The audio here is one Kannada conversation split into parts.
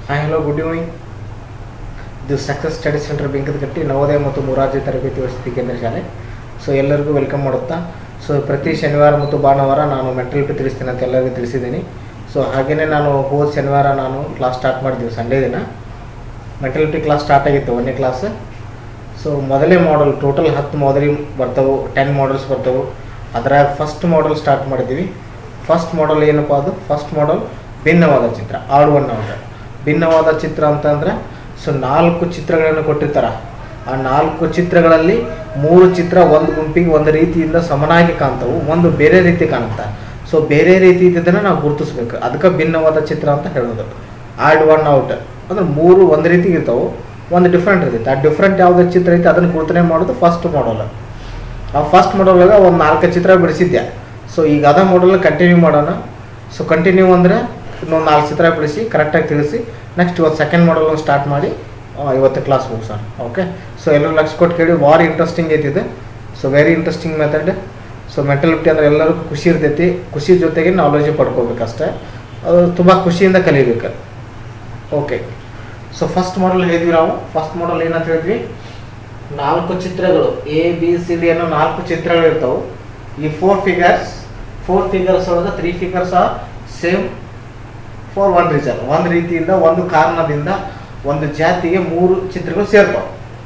ಹಾಯ್ ಹಲೋ ಗುಡ್ ಈವ್ನಿಂಗ್ ಇದು success study centre Benkadakatti Navodaya ಮತ್ತು ಮೊರಾರ್ಜಿ ತರಬೇತಿ ವಸತಿ ಕೇಂದ್ರ ಶಾಲೆ ಸೊ ಎಲ್ಲರಿಗೂ ವೆಲ್ಕಮ್ ಮಾಡುತ್ತಾ ಸೊ ಪ್ರತಿ ಶನಿವಾರ ಮತ್ತು ಭಾನುವಾರ ನಾನು ಮೆಂಟಲಿಟಿ ತಿಳಿಸ್ತೀನಿ ಅಂತ ಎಲ್ಲರಿಗೂ ತಿಳಿಸಿದ್ದೀನಿ ಸೊ ಹಾಗೆಯೇ ನಾನು ಹೋದ ಶನಿವಾರ ನಾನು ಕ್ಲಾಸ್ ಸ್ಟಾರ್ಟ್ ಮಾಡಿದ್ವಿ ಸಂಡೇ ದಿನ ಮೆಂಟಲಿಟಿ ಕ್ಲಾಸ್ ಸ್ಟಾರ್ಟ್ ಆಗಿತ್ತು ಒಂದನೇ ಕ್ಲಾಸ್ ಸೊ ಮೊದಲೇ ಮಾಡಲ್ ಟೋಟಲ್ ಹತ್ತು ಮಾದರಿ ಬರ್ತವೆ ಟೆನ್ ಮಾಡಲ್ಸ್ ಬರ್ತವೆ ಅದ್ರಾಗ ಫಸ್ಟ್ ಮಾಡಲ್ ಸ್ಟಾರ್ಟ್ ಮಾಡಿದ್ದೀವಿ ಫಸ್ಟ್ ಮಾಡಲ್ ಏನಪ್ಪ ಅದು ಫಸ್ಟ್ ಮಾಡಲ್ ಭಿನ್ನವಾದ ಚಿತ್ರ ಆಡ್ ಒನ್ ಔಟ್ ಭಿನ್ನವಾದ ಚಿತ್ರ ಅಂತಂದ್ರೆ ಸೊ ನಾಲ್ಕು ಚಿತ್ರಗಳನ್ನು ಕೊಟ್ಟಿರ್ತಾರೆ ಆ ನಾಲ್ಕು ಚಿತ್ರಗಳಲ್ಲಿ ಮೂರು ಚಿತ್ರ ಒಂದು ಗುಂಪಿಗೆ ಒಂದು ರೀತಿಯಿಂದ ಸಮನಾಗಿ ಕಾಣ್ತವೆ ಒಂದು ಬೇರೆ ರೀತಿ ಕಾಣುತ್ತೆ ಸೊ ಬೇರೆ ರೀತಿ ಇದ್ದದನ್ನು ನಾವು ಗುರುತಿಸ್ಬೇಕು ಅದಕ್ಕೆ ಭಿನ್ನವಾದ ಚಿತ್ರ ಅಂತ ಹೇಳೋದು ಆಡ್ ಒನ್ ಔಟ್ ಅಂದ್ರೆ ಮೂರು ಒಂದು ರೀತಿ ಇರ್ತಾವೆ ಒಂದು ಡಿಫ್ರೆಂಟ್ ಇರ್ತೈತೆ ಆ ಡಿಫ್ರೆಂಟ್ ಯಾವುದೇ ಚಿತ್ರ ಐತೆ ಅದನ್ನು ಗುರುತನೆ ಮಾಡೋದು ಫಸ್ಟ್ ಮಾಡಲ್ ಆ ಫಸ್ಟ್ ಮಾಡಲ್ದಾಗ ಒಂದು ನಾಲ್ಕು ಚಿತ್ರ ಬಿಡಿಸಿದ್ದೆ ಸೊ ಈಗ ಅದ ಮಾಡಲ್ ಕಂಟಿನ್ಯೂ ಮಾಡೋಣ ಸೊ ಕಂಟಿನ್ಯೂ ಅಂದರೆ ಇನ್ನೊಂದು ನಾಲ್ಕು ಚಿತ್ರ ಬಿಡಿಸಿ ಕರೆಕ್ಟಾಗಿ ತಿಳಿಸಿ ನೆಕ್ಸ್ಟ್ ಇವತ್ತು ಸೆಕೆಂಡ್ ಮಾಡಲ್ ಸ್ಟಾರ್ಟ್ ಮಾಡಿ ಆ, ಇವತ್ತು ಕ್ಲಾಸ್ ಮುಗಿಸೋಣ ಓಕೆ ಸೊ ಎಲ್ಲರೂ ಲಕ್ಷ ಕೊಟ್ಟು ಕೇಳಿ ಭಾರಿ ಇಂಟ್ರೆಸ್ಟಿಂಗ್ ಐತಿದೆ so very interesting method so mentality ಅಂದರೆ ಎಲ್ಲರಿಗೂ ಖುಷಿ ಇರ್ತೈತಿ ಖುಷಿ ಜೊತೆಗೆ ನಾಲೆಜ್ ಪಡ್ಕೋಬೇಕಷ್ಟೇ ಅದು ತುಂಬ ಖುಷಿಯಿಂದ ಕಲಿಬೇಕು ಓಕೆ ಸೊ ಫಸ್ಟ್ ಮಾಡಲ್ ಹೇಳಿದ್ವಿ ನಾವು ಫಸ್ಟ್ ಮಾಡಲ್ ಏನಂತ ಹೇಳಿದ್ವಿ ನಾಲ್ಕು ಚಿತ್ರಗಳು ಎ ಬಿ ಸಿ ಡಿ ಅನ್ನೋ ನಾಲ್ಕು ಚಿತ್ರಗಳು ಇರ್ತಾವೆ ಈ ಫೋರ್ ಫಿಗರ್ಸ್ ಫೋರ್ ಫಿಗರ್ಸ್ ಒಳಗೆ three figures are same for one reason ಒಂದು ರೀತಿಯಿಂದ ಒಂದು ಕಾರಣದಿಂದ ಒಂದು ಜಾತಿಗೆ ಮೂರು ಚಿತ್ರಗಳು ಸೇರ್ತಾವೆ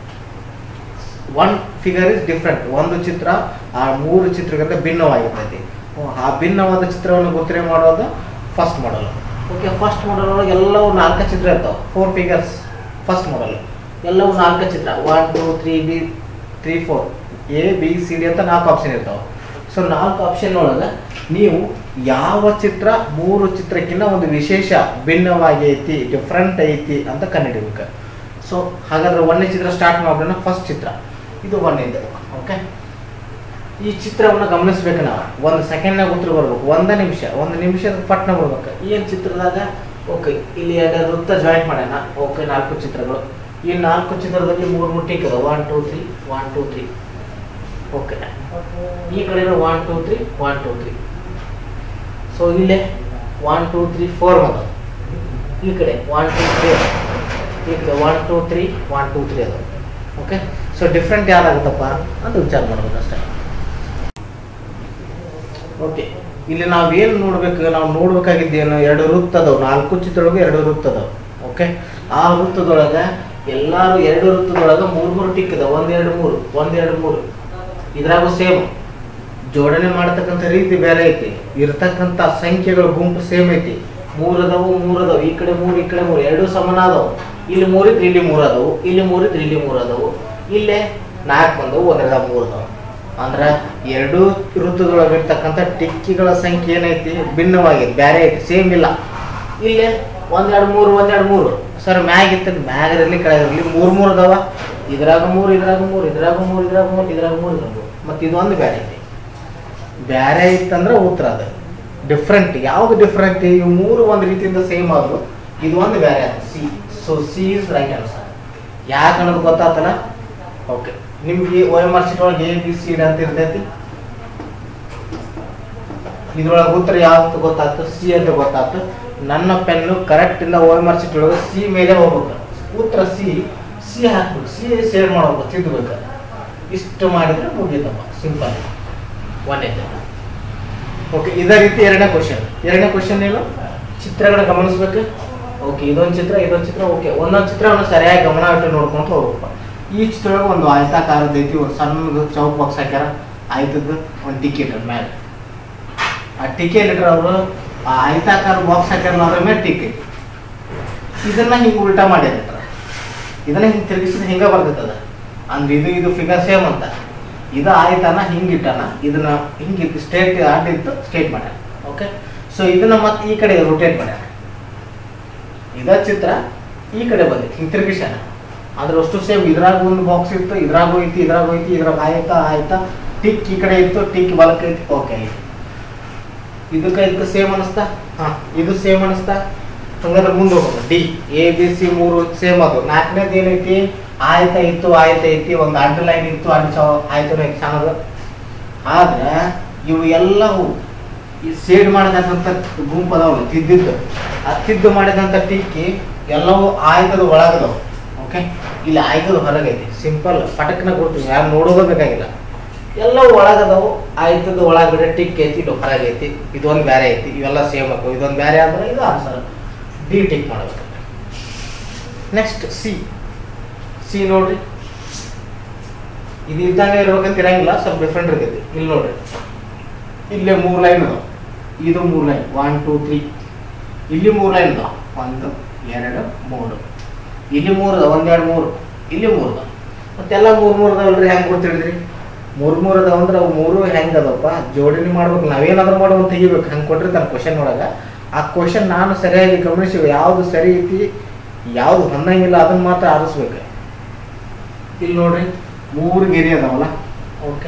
ಒನ್ ಫಿಗರ್ ಇಸ್ ಡಿಫ್ರೆಂಟ್ ಒಂದು ಚಿತ್ರ ಆ ಮೂರು ಚಿತ್ರಗಳಿಂದ ಭಿನ್ನವಾಗಿರ್ತೈತಿ ಆ ಭಿನ್ನವಾದ ಚಿತ್ರವನ್ನು ಗುರುತನೆ ಮಾಡೋದು first model okay first model ಒಳಗೆ ಎಲ್ಲವೂ ನಾಲ್ಕು ಚಿತ್ರ ಇರ್ತಾವೆ ಫೋರ್ ಫಿಗರ್ಸ್ ಫಸ್ಟ್ ಮಾಡಲ್ ಎಲ್ಲವೂ ನಾಲ್ಕು ಚಿತ್ರ one two three B three four A B C D ಅಂತ ನಾಲ್ಕು ಆಪ್ಷನ್ ಇರ್ತಾವೆ ಸೊ ನಾಲ್ಕು ಆಪ್ಷನ್ ಒಳಗೆ ನೀವು ಯಾವ ಚಿತ್ರ ಮೂರು ಚಿತ್ರಕ್ಕಿಂತ ಒಂದು ವಿಶೇಷ ಭಿನ್ನವಾಗಿ ಐತಿ ಡಿಫ್ರೆಂಟ್ ಐತಿ ಅಂತ ಕಂಡುಹಿಡಿಬೇಕು ಸೊ ಹಾಗಾದ್ರೆ ಒಂದನೇ ಚಿತ್ರ ಸ್ಟಾರ್ಟ್ ಮಾಡೋಣ ಫಸ್ಟ್ ಚಿತ್ರ ಇದು ಒಂದನೇದು ಓಕೆ ಈ ಚಿತ್ರವನ್ನು ಗಮನಿಸ್ಬೇಕು ನಾವು ಒಂದು ಸೆಕೆಂಡ್ನಾಗ ಉತ್ತರ ಬರ್ಬೇಕು ಒಂದೇ ನಿಮಿಷ ಒಂದು ನಿಮಿಷದ ಪಟ್ನ ಬರ್ಬೇಕು ಏನು ಚಿತ್ರದಾಗ ಓಕೆ ಇಲ್ಲಿ ಎರಡು ವೃತ್ತ ಜಾಯಿಂಟ್ ಮಾಡ್ಯಾನ ಓಕೆ ನಾಲ್ಕು ಚಿತ್ರಗಳು ಈ ನಾಲ್ಕು ಚಿತ್ರದಲ್ಲಿ ಮೂರು ಮೂರು ಟಿಕ್ ಅದ one two three one two three okay ಈ ಕಡೆ one two three one two three so ಇಲ್ಲೇ ಒನ್ ಟೂ ತ್ರೀ ಫೋರ್ ಬಂದ ಈ ಕಡೆ ಒನ್ ಟೂ ತ್ರೀ ಈ ಕಡೆ one two three one two three ಅದ ಓಕೆ ಸೊ ಡಿಫ್ರೆಂಟ್ ಯಾರಾಗುತ್ತಪ್ಪ ಅಂತ ವಿಚಾರ ಮಾಡ್ಬೇಕು ಅಷ್ಟೇ ಓಕೆ ಇಲ್ಲಿ ನಾವೇನು ನೋಡ್ಬೇಕು ನಾವು ನೋಡ್ಬೇಕಾಗಿದ್ದೇನು ಎರಡು ವೃತ್ತ ಅದಾವ ನಾಲ್ಕು ಚಿತ್ರದೊಳಗೆ ಎರಡು ವೃತ್ತ ಅದಾವ ಓಕೆ ಆ ವೃತ್ತದೊಳಗೆ ಎಲ್ಲಾರು ಎರಡು ವೃತ್ತದೊಳಗೆ ಮೂರು ಮೂರು ಟಿಕ್ ಅದಾವ ಒಂದೆರಡು ಮೂರು ಒಂದೆರಡು ಮೂರು ಇದ್ರಾಗೂ ಸೇಮ್ ಜೋಡಣೆ ಮಾಡತಕ್ಕಂಥ ರೀತಿ ಬೇರೆ ಐತಿ ಇರ್ತಕ್ಕಂಥ ಸಂಖ್ಯೆಗಳ ಗುಂಪು ಸೇಮ್ ಐತಿ ಮೂರು ಅದಾವು ಮೂರು ಅದಾವು ಈ ಕಡೆ ಮೂರು ಈ ಕಡೆ ಮೂರು ಎರಡು ಸಮಾನ ಅದಾವು ಇಲ್ಲಿ ಮೂರಿದ್ರೆ ಇಲ್ಲಿ ಮೂರು ಅದಾವು ಇಲ್ಲಿ ಮೂರಿದ್ರೆ ಇಲ್ಲಿ ಮೂರು ಅದಾವು ಇಲ್ಲೇ ನಾಲ್ಕು ಬಂದವು ಒಂದ್ರದ ಮೂರು ಅದಾವು ಅಂದ್ರೆ ಎರಡು ಋತುದೊಳಗಿರ್ತಕ್ಕಂಥ ಟಿಕ್ಕಿಗಳ ಸಂಖ್ಯೆ ಏನೈತಿ ಭಿನ್ನವಾಗಿದೆ ಬೇರೆ ಐತಿ ಸೇಮ್ ಇಲ್ಲ ಇಲ್ಲೇ ಒಂದೆರಡು ಮೂರು ಒಂದೆರಡು ಮೂರು ಸರ್ ಮ್ಯಾಗ್ ಇತ್ತ ಮ್ಯಾಗ್ ಇರಲಿ ಕೆಳಗೆ ಇರಲಿ ಮೂರು ಮೂರು ಅದಾವ ಇದ್ರಾಗ ಮೂರು ಇದ್ರಾಗ ಮೂರು ಇದ್ರಾಗ ಮೂರು ಇದ್ರಾಗ ಮೂರು ಇದ್ರಾಗ ಮೂರು ಇದ್ರಾಗ ಮೂರು ಮತ್ತು ಇದೊಂದು ಬೇರೆ ಐತಿ ಬೇರೆ ಇತ್ತಂದ್ರೆ ಉತ್ತರ ಅದು ಡಿಫ್ರೆಂಟ್ ಯಾವ್ದು ಡಿಫ್ರೆಂಟ್ ಇವು ಮೂರು ಒಂದು ರೀತಿಯಿಂದ ಸೇಮ್ ಆದ್ರು ಇದು ಒಂದು ಬೇರೆ ಅದು C so C is right answer ಯಾಕೆ ಅನ್ನೋದು ಗೊತ್ತಾತಲ್ಲ ಓಕೆ ನಿಮ್ಗೆ ಓ ಎಮ್ ಆರ್ ಸಿಟ್ ಒಳಗೆ ಎ ಬಿ ಸಿ ಡಿ ಅಂತ ಇರ್ತೈತಿ ಇದ್ರೊಳಗೆ ಉತ್ತರ ಯಾವ್ದು ಗೊತ್ತಾಯ್ತು ಸಿ ಅಂತ ಗೊತ್ತಾಯ್ತು ನನ್ನ ಪೆನ್ನು ಕರೆಕ್ಟ್ ಇಂದ ಓ ಎಮ್ ಆರ್ ಸಿಟ್ ಒಳಗೆ ಸಿ ಮೇಲೆ ಹೋಗ್ಬೇಕು ಉತ್ತರ ಸಿ ಸಿ ಹಾಕ್ಬೇಕು ಸಿ ಸೇವ್ ಮಾಡ್ಬೇಕು ತಿದ್ದಬೇಕು ಇಷ್ಟು ಮಾಡಿದ್ರೆ ಮುಗೀತಪ್ಪ ಸಿಂಪಲ್ ಒಂದೇದು ಓಕೆ ಇದೇ ರೀತಿ ಎರಡನೇ ಕ್ವಶನ್ ಎರಡನೇ ಕ್ವಶನ್ ಏನು ಚಿತ್ರಗಳ ಗಮನಿಸ್ಬೇಕು ಓಕೆ ಇದೊಂದು ಚಿತ್ರ ಇದೊಂದು ಚಿತ್ರ ಓಕೆ ಒಂದೊಂದು ಚಿತ್ರವನ್ನು ಸರಿಯಾಗಿ ಗಮನ ಇಟ್ಟು ನೋಡ್ಕೊಂತ ಹೋಗ್ಬೇಕು ಈ ಚಿತ್ರೊಳಗೆ ಒಂದು ಆಯತಾಕಾರದ ಐತಿ ಒಂದು ಸಣ್ಣದು ಚೌಕ್ ಬಾಕ್ಸ್ ಹಾಕ್ಯಾರ ಆಯ್ತದ್ದು ಒಂದು ಟಿಕೆಟ್ ಮೇಲೆ ಆ ಟಿಕೆಟ್ ಇಟ್ರೆ ಅವರು ಆ ಆಯತಾಕಾರ ಬಾಕ್ಸ್ ಹಾಕ್ಯಾರ ಅದ್ರ ಮೇಲೆ ಟಿಕೆಟ್ ಇದನ್ನ ಹಿಂಗೆ ಉಲ್ಟಾ ಮಾಡಿರ್ತಾರೆ ಇದನ್ನ ಹಿಂಗೆ ತಿರುಗಿಸಿದ್ರೆ ಹಿಂಗೆ ಬರ್ತೈತದ ಅಂದ್ರೆ ಇದು ಇದು ಫಿಗರ್ ಸೇಮ್ ಅಂತ ಇದು ಆಯ್ತಾನ ಹಿಂಗೆ ಇಟ್ಟಾನ ಇದನ್ನ ಹಿಂಗೆ ಸ್ಟೇಟ್ ಆಡಿತ್ತು ಸ್ಟೇಟ್ ಮಾಡ್ಯಾನ ಓಕೆ ಸೊ ಇದನ್ನ ಮತ್ತೆ ಈ ಕಡೆ ರೊಟೇಟ್ ಮಾಡ್ಯಾನ ಇದ ಚಿತ್ರ ಈ ಕಡೆ ಬಂದಿತ್ತು ಹಿಂಗೆ ತಿರುಗಿಸ್ಯಾನ ಆದ್ರೆ ಅಷ್ಟು ಸೇಮ್ ಇದ್ರಾಗ ಒಂದು ಬಾಕ್ಸ್ ಇತ್ತು ಇದ್ರಾಗೂ ಐತಿ ಇದ್ರಾಗೂ ಐತಿ ಇದ್ರಾಗ ಆಯ್ತಾ ಆಯ್ತಾ ಟಿಕ್ ಈ ಕಡೆ ಇತ್ತು ಟಿಕ್ ಬಲಕ್ ಐತಿ ಓಕೆ ಐತಿ ಇದಕ್ಕೆ ಇದಕ್ಕೆ ಸೇಮ್ ಅನಿಸ್ತಾ ಹಾ ಇದು ಸೇಮ್ ಅನಿಸ್ತಾ ಹಂಗಾದ್ರೆ ಮುಂದೆ ಹೋಗೋಣ ಡಿ ಎ ಬಿ ಸಿ ಮೂರು ಸೇಮ್ ಅದು ನಾಲ್ಕನೇದು ಏನೈತಿ ಆಯ್ತ ಇತ್ತು ಆಯ್ತ ಐತಿ ಒಂದು ಅಡ್ಡ ಲೈನ್ ಇತ್ತು ಅಡ್ಡ ಚೌ ಆಯ್ತು ಐತಿ ಚೆನ್ನಾಗ ಆದ್ರೆ ಇವು ಎಲ್ಲವೂ ಈ ಸೇಡ್ ಮಾಡದಂತ ಗುಂಪು ಅದಾವಲ್ಲ ತಿದ್ದಿದ್ದು ಆ ತಿದ್ದು ಮಾಡಿದಂಥ ಟೀಕಿ ಎಲ್ಲವೂ ಆಯ್ದದ ಒಳಗದವು ಓಕೆ ಇಲ್ಲಿ ಆಯ್ದದ ಹೊರಗೈತಿ ಸಿಂಪಲ್ ಪಟಕ್ನ ಕೊಡ್ತೀವಿ ಯಾರು ನೋಡೋದೇ ಬೇಕಾಗಿಲ್ಲ ಎಲ್ಲವೂ ಒಳಗದವು ಆಯ್ತದ ಒಳಗಡೆ ಟಿಕ್ ಐತಿ ಇದು ಹೊರಗೈತಿ ಇದೊಂದು ಬೇರೆ ಐತಿ ಇವೆಲ್ಲ ಸೇಮ್ ಹಾಕವು ಇದೊಂದು ಬೇರೆ ಅಂದ್ರೆ ಇದು ಆನ್ಸರ್ ಡಿ ಟಿಕ್ ಮಾಡಬೇಕು ನೆಕ್ಸ್ಟ್ ಸಿ ಸಿ ನೋಡ್ರಿ ಇದು ಇದ್ದಂಗೆ ಇರ್ಬೇಕಂತ ಇರಂಗಿಲ್ಲ ಸ್ವಲ್ಪ ಡಿಫ್ರೆಂಟ್ ಇರ್ತೈತಿ ಇಲ್ಲಿ ನೋಡ್ರಿ ಇಲ್ಲೇ ಮೂರು ಲೈನ್ ಅದಾವ ಇದು ಮೂರು ಲೈನ್ ಒನ್ ಟೂ ತ್ರೀ ಇಲ್ಲಿ ಮೂರು ಲೈನ್ ಅದಾವ ಒಂದು ಎರಡು ಮೂರು ಇಲ್ಲಿ ಮೂರು ಅದಾವ ಒಂದೆರಡು ಮೂರು ಇಲ್ಲಿ ಮೂರು ಅದಾವ ಮತ್ತೆಲ್ಲ ಮೂರು ಮೂರು ಅದಾವಲ್ರಿ ಹೆಂಗೆ ಗೊತ್ತಿಡಿದ್ರಿ ಮೂರು ಮೂರು ಅದಾವ ಅಂದ್ರೆ ಅವು ಮೂರು ಹೆಂಗೆ ಅದಾವಪ್ಪ ಜೋಡಣೆ ಮಾಡ್ಬೇಕು ನಾವೇನಾದ್ರೂ ಮಾಡೋ ಅಂತ ತೆಗಿಬೇಕು ಹಂಗೆ ಕೊಟ್ಟಿರ್ತಾನೆ ಕ್ವಶನ್ ಒಳಗೆ ಆ ಕ್ವಶನ್ ನಾನು ಸರಿಯಾಗಿ ಗಮನಿಸಿ ಯಾವುದು ಸರಿ ಐತಿ ಯಾವುದು ಹೊಂದಂಗಿಲ್ಲ ಅದನ್ನ ಮಾತ್ರ ಆರಿಸ್ಬೇಕು ಇಲ್ಲಿ ನೋಡ್ರಿ ಮೂರು ಗೆರೆ ಅದಾವಲ್ಲ ಓಕೆ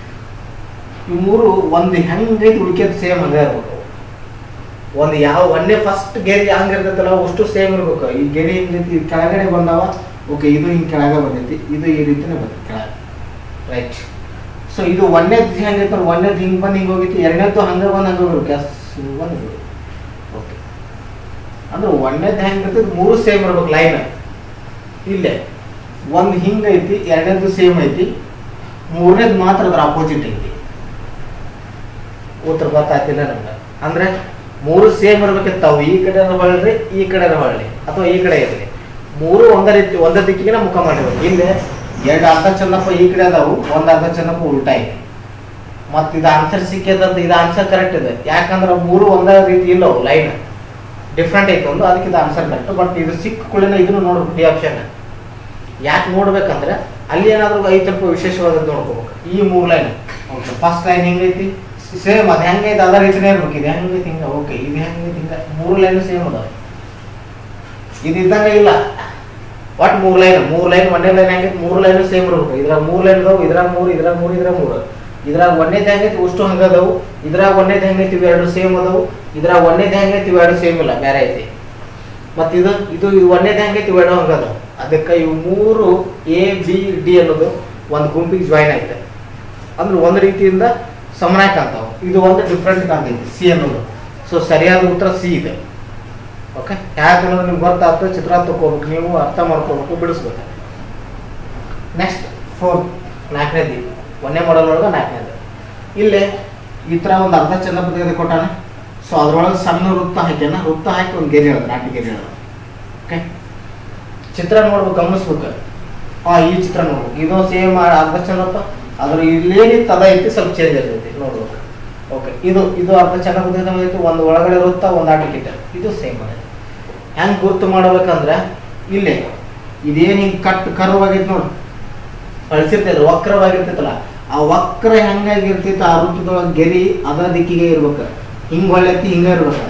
ಈ ಮೂರು ಒಂದು ಹೆಂಗೈತಿ ಉಳಿಕೆದು ಸೇಮ್ ಹಂಗೆ ಇರ್ಬೇಕು ಒಂದು ಯಾವ ಒಂದೇ ಫಸ್ಟ್ ಗೆರೆ ಹಂಗೆ ಇರ್ತೈತಲ್ಲ ಅಷ್ಟು ಸೇಮ್ ಇರ್ಬೇಕು ಈ ಗೆರೆ ಹಿಂಗೈತಿ ಈ ಕೆಳಗಡೆ ಬಂದಾವ ಓಕೆ ಇದು ಹಿಂಗೆ ಕೆಳಗೆ ಬಂದೈತಿ ಇದು ಈ ರೀತಿನೇ ಬಂದೈತಿ ಕೆಳಗೆ ರೈಟ್ ಸೊ ಇದು ಒಂದೇದು ಹೆಂಗೈತೆ ನೋಡಿ ಒಂದೇದು ಹಿಂಗೆ ಬಂದು ಹಿಂಗೆ ಹೋಗೈತಿ ಎರಡನೇದು ಹಂಗೆ ಬಂದು ಹಂಗೆ ಹೋಗ್ಬೇಕು ಹಿಂಗೆ ಬಂದು ಓಕೆ ಅಂದ್ರೆ ಒಂದೇದು ಹೆಂಗೆ ಇರ್ತೈತಿ ಮೂರು ಸೇಮ್ ಇರ್ಬೇಕು ಲೈನ್ ಇಲ್ಲೇ ಒಂದು ಹಿಂಗೆ ಐತಿ ಎರಡನೇದು ಸೇಮ್ ಐತಿ ಮೂರನೇದು ಮಾತ್ರ ಅದ್ರ ಅಪೋಸಿಟ್ ಐತಿ ಉತ್ತರ ಗೊತ್ತಾಗ್ತಿಲ್ಲ ನಮ್ಗೆ ಅಂದ್ರೆ ಮೂರು ಸೇಮ್ ಇರ್ಬೇಕಿತ್ತಾವು ಈ ಕಡೆ ಹೊಳ್ಳಿ ಈ ಕಡೆ ಹೊಳ್ಳಿ ಅಥವಾ ಈ ಕಡೆ ಇರಲಿ ಮೂರು ಒಂದೇ ರೀತಿ ಒಂದೇ ದಿಕ್ಕಿಗೆ ಮುಖ ಮಾಡಿರ್ಬೇಕು ಇಲ್ಲಿ ಎರಡು ಅರ್ಧ ಚಂದಪ್ಪ ಈ ಕಡೆ ಅದಾವು ಒಂದು ಅರ್ಧ ಚಂದಪ್ಪ ಉಲ್ಟಾ ಐತಿ ಮತ್ತೆ ಇದು ಆನ್ಸರ್ ಸಿಕ್ಕಿದಂತ ಇದು ಆನ್ಸರ್ ಕರೆಕ್ಟ್ ಇದೆ ಯಾಕಂದ್ರೆ ಮೂರು ಒಂದೇ ರೀತಿ ಇಲ್ಲವು ಲೈನ್ ಡಿಫ್ರೆಂಟ್ ಐತೆ ಒಂದು ಅದಕ್ಕೆ ಇದು ಆನ್ಸರ್ ಕರೆಕ್ಟ್ ಬಟ್ ಇದು ಸಿಕ್ಕ ಕೂಡಲೇ ಇದನ್ನು ನೋಡ್ಬೇಕು ಡಿ ಆಪ್ಷನ್ ಯಾಕೆ ನೋಡ್ಬೇಕಂದ್ರೆ ಅಲ್ಲಿ ಏನಾದರೂ ಐತಲ್ಪ ವಿಶೇಷವಾದದ್ದು ನೋಡ್ಕೋಬೇಕು ಈ ಮೂರು ಲೈನ್ ಓಕೆ ಫಸ್ಟ್ ಲೈನ್ ಹೆಂಗೈತಿ ಸೇಮ್ ಅದು ಹೆಂಗೈತೆ ಅದೇ ರೀತಿನೇ ಇರ್ಬೇಕು ಇದು ಹೆಂಗೈತಿ ಹಿಂಗೆ ಓಕೆ ಇದು ಹೆಂಗೈತಿ ಹಿಂಗೆ ಮೂರು ಲೈನ್ ಸೇಮ್ ಅದಾವ ಇದು ಇದ್ದಂಗೆ ಇಲ್ಲ ಒಟ್ಟು ಮೂರು ಲೈನ್ ಮೂರು ಲೈನ್ ಒಂದೇ ಲೈನ್ ಹೆಂಗೈತಿ ಮೂರು ಲೈನ್ ಸೇಮ್ ಇರ್ಬೇಕು ಇದ್ರಾಗ ಮೂರು ಲೈನ್ ಅದಾವು ಇದ್ರಾಗ ಮೂರು ಇದ್ರಾಗ ಮೂರು ಇದ್ರಾಗ ಮೂರು ಇದ್ರಾಗ ಒಂದೇದು ಹೆಂಗೈತಿ ಅಷ್ಟು ಹಂಗೆ ಅದಾವು ಇದ್ರಾಗ ಒಂದೇದು ಹೆಂಗೈತಿ ಇವೆರಡು ಸೇಮ್ ಅದಾವು ಇದ್ರಾಗ ಒಂದೇದು ಹೆಂಗೈತಿ ಇವೆರಡು ಸೇಮ್ ಇಲ್ಲ ಬೇರೆ ಐತಿ ಮತ್ತು ಇದು ಇದು ಇದು ಒಂದೇದು ಹೆಂಗೈತಿ ಇವೆರಡು ಹಂಗೆ ಅದಾವು ಅದಕ್ಕೆ ಇವು ಮೂರು ಎ ಬಿ ಡಿ ಅನ್ನೋದು ಒಂದು ಗುಂಪಿಗೆ ಜಾಯಿನ್ ಆಯ್ತು ಅಂದ್ರೆ ಒಂದು ರೀತಿಯಿಂದ ಸಮನಾಯ ಕಾಣ್ತಾವ ಇದು ಒಂದು ಡಿಫ್ರೆಂಟ್ ಕಾಣ್ತೈತಿ ಸಿ ಅನ್ನೋದು ಸೊ ಸರಿಯಾದ ಉತ್ತರ ಸಿ ಇದೆ ಓಕೆ ಯಾಕೆ ಅನ್ನೋದು ನಿಮ್ಗೆ ಗೊತ್ತಾಗ್ತದೆ ಚಿತ್ರ ತಗೋಬೇಕು ನೀವು ಅರ್ಥ ಮಾಡ್ಕೋಬೇಕು ಬಿಡಿಸ್ಬೇಕು ನೆಕ್ಸ್ಟ್ ಫೋರ್ತ್ ನಾಲ್ಕನೇದು ಒಂದನೇ ಮಾಡಲ್ ಒಳಗೆ ನಾಲ್ಕನೇದು ಇಲ್ಲಿ ಈ ಥರ ಒಂದು ಅರ್ಧ ಚಂದ ಪದ್ಧತಿ ಕೊಟ್ಟಾನೆ ಸೊ ಅದ್ರೊಳಗೆ ಸಣ್ಣ ವೃತ್ತ ಹಾಕ್ಯಾನ ವೃತ್ತ ಹಾಕಿ ಒಂದು ಗೆರೆ ಹೇಳೋದು ನಾಟಿ ಗೆರೆ ಹೇಳೋದು ಓಕೆ ಚಿತ್ರ ನೋಡ್ಬೇಕು ಗಮನಿಸ್ಬೇಕು ಹಾ ಈ ಚಿತ್ರ ನೋಡ್ಬೇಕು ಇದು ಸೇಮ್ ಅರ್ಧ ಚಂದಪ್ಪ ಅದ್ರ ಇಲ್ಲೇನಿತ್ತು ಅದ ಐತಿ ಸ್ವಲ್ಪ ಚೇಂಜ್ ಇರ್ತೈತಿ ನೋಡ್ಬೇಕು ಓಕೆ ಇದು ಇದು ಅರ್ಧ ಚೆನ್ನಾಗಿ ಐತಿ ಒಂದು ಒಳಗಡೆ ವೃತ್ತ ಒಂದು ಆಟಿಕಿಟ ಇದು ಸೇಮ್ ಅದ ಹೆಂಗ್ ಗುರ್ತು ಮಾಡ್ಬೇಕಂದ್ರೆ ಇಲ್ಲೇ ಇದೇನು ಹಿಂಗೆ ಕಟ್ ಕರ್ವ್ ಆಗೈತಿ ನೋಡಿ ಕಳ್ಸಿರ್ತೈತೆ ವಕ್ರವಾಗಿರ್ತೈತಲ್ಲ ಆ ವಕ್ರ ಹೆಂಗಾಗಿರ್ತೈತೆ ಆ ವೃತ್ತದೊಳಗೆ ಗೆರಿ ಅದ ದಿಕ್ಕಿಗೆ ಇರ್ಬೇಕು ಹಿಂಗ್ ಹೊಳ್ಳೆತ್ತಿ ಹಿಂಗ ಇರ್ಬೇಕು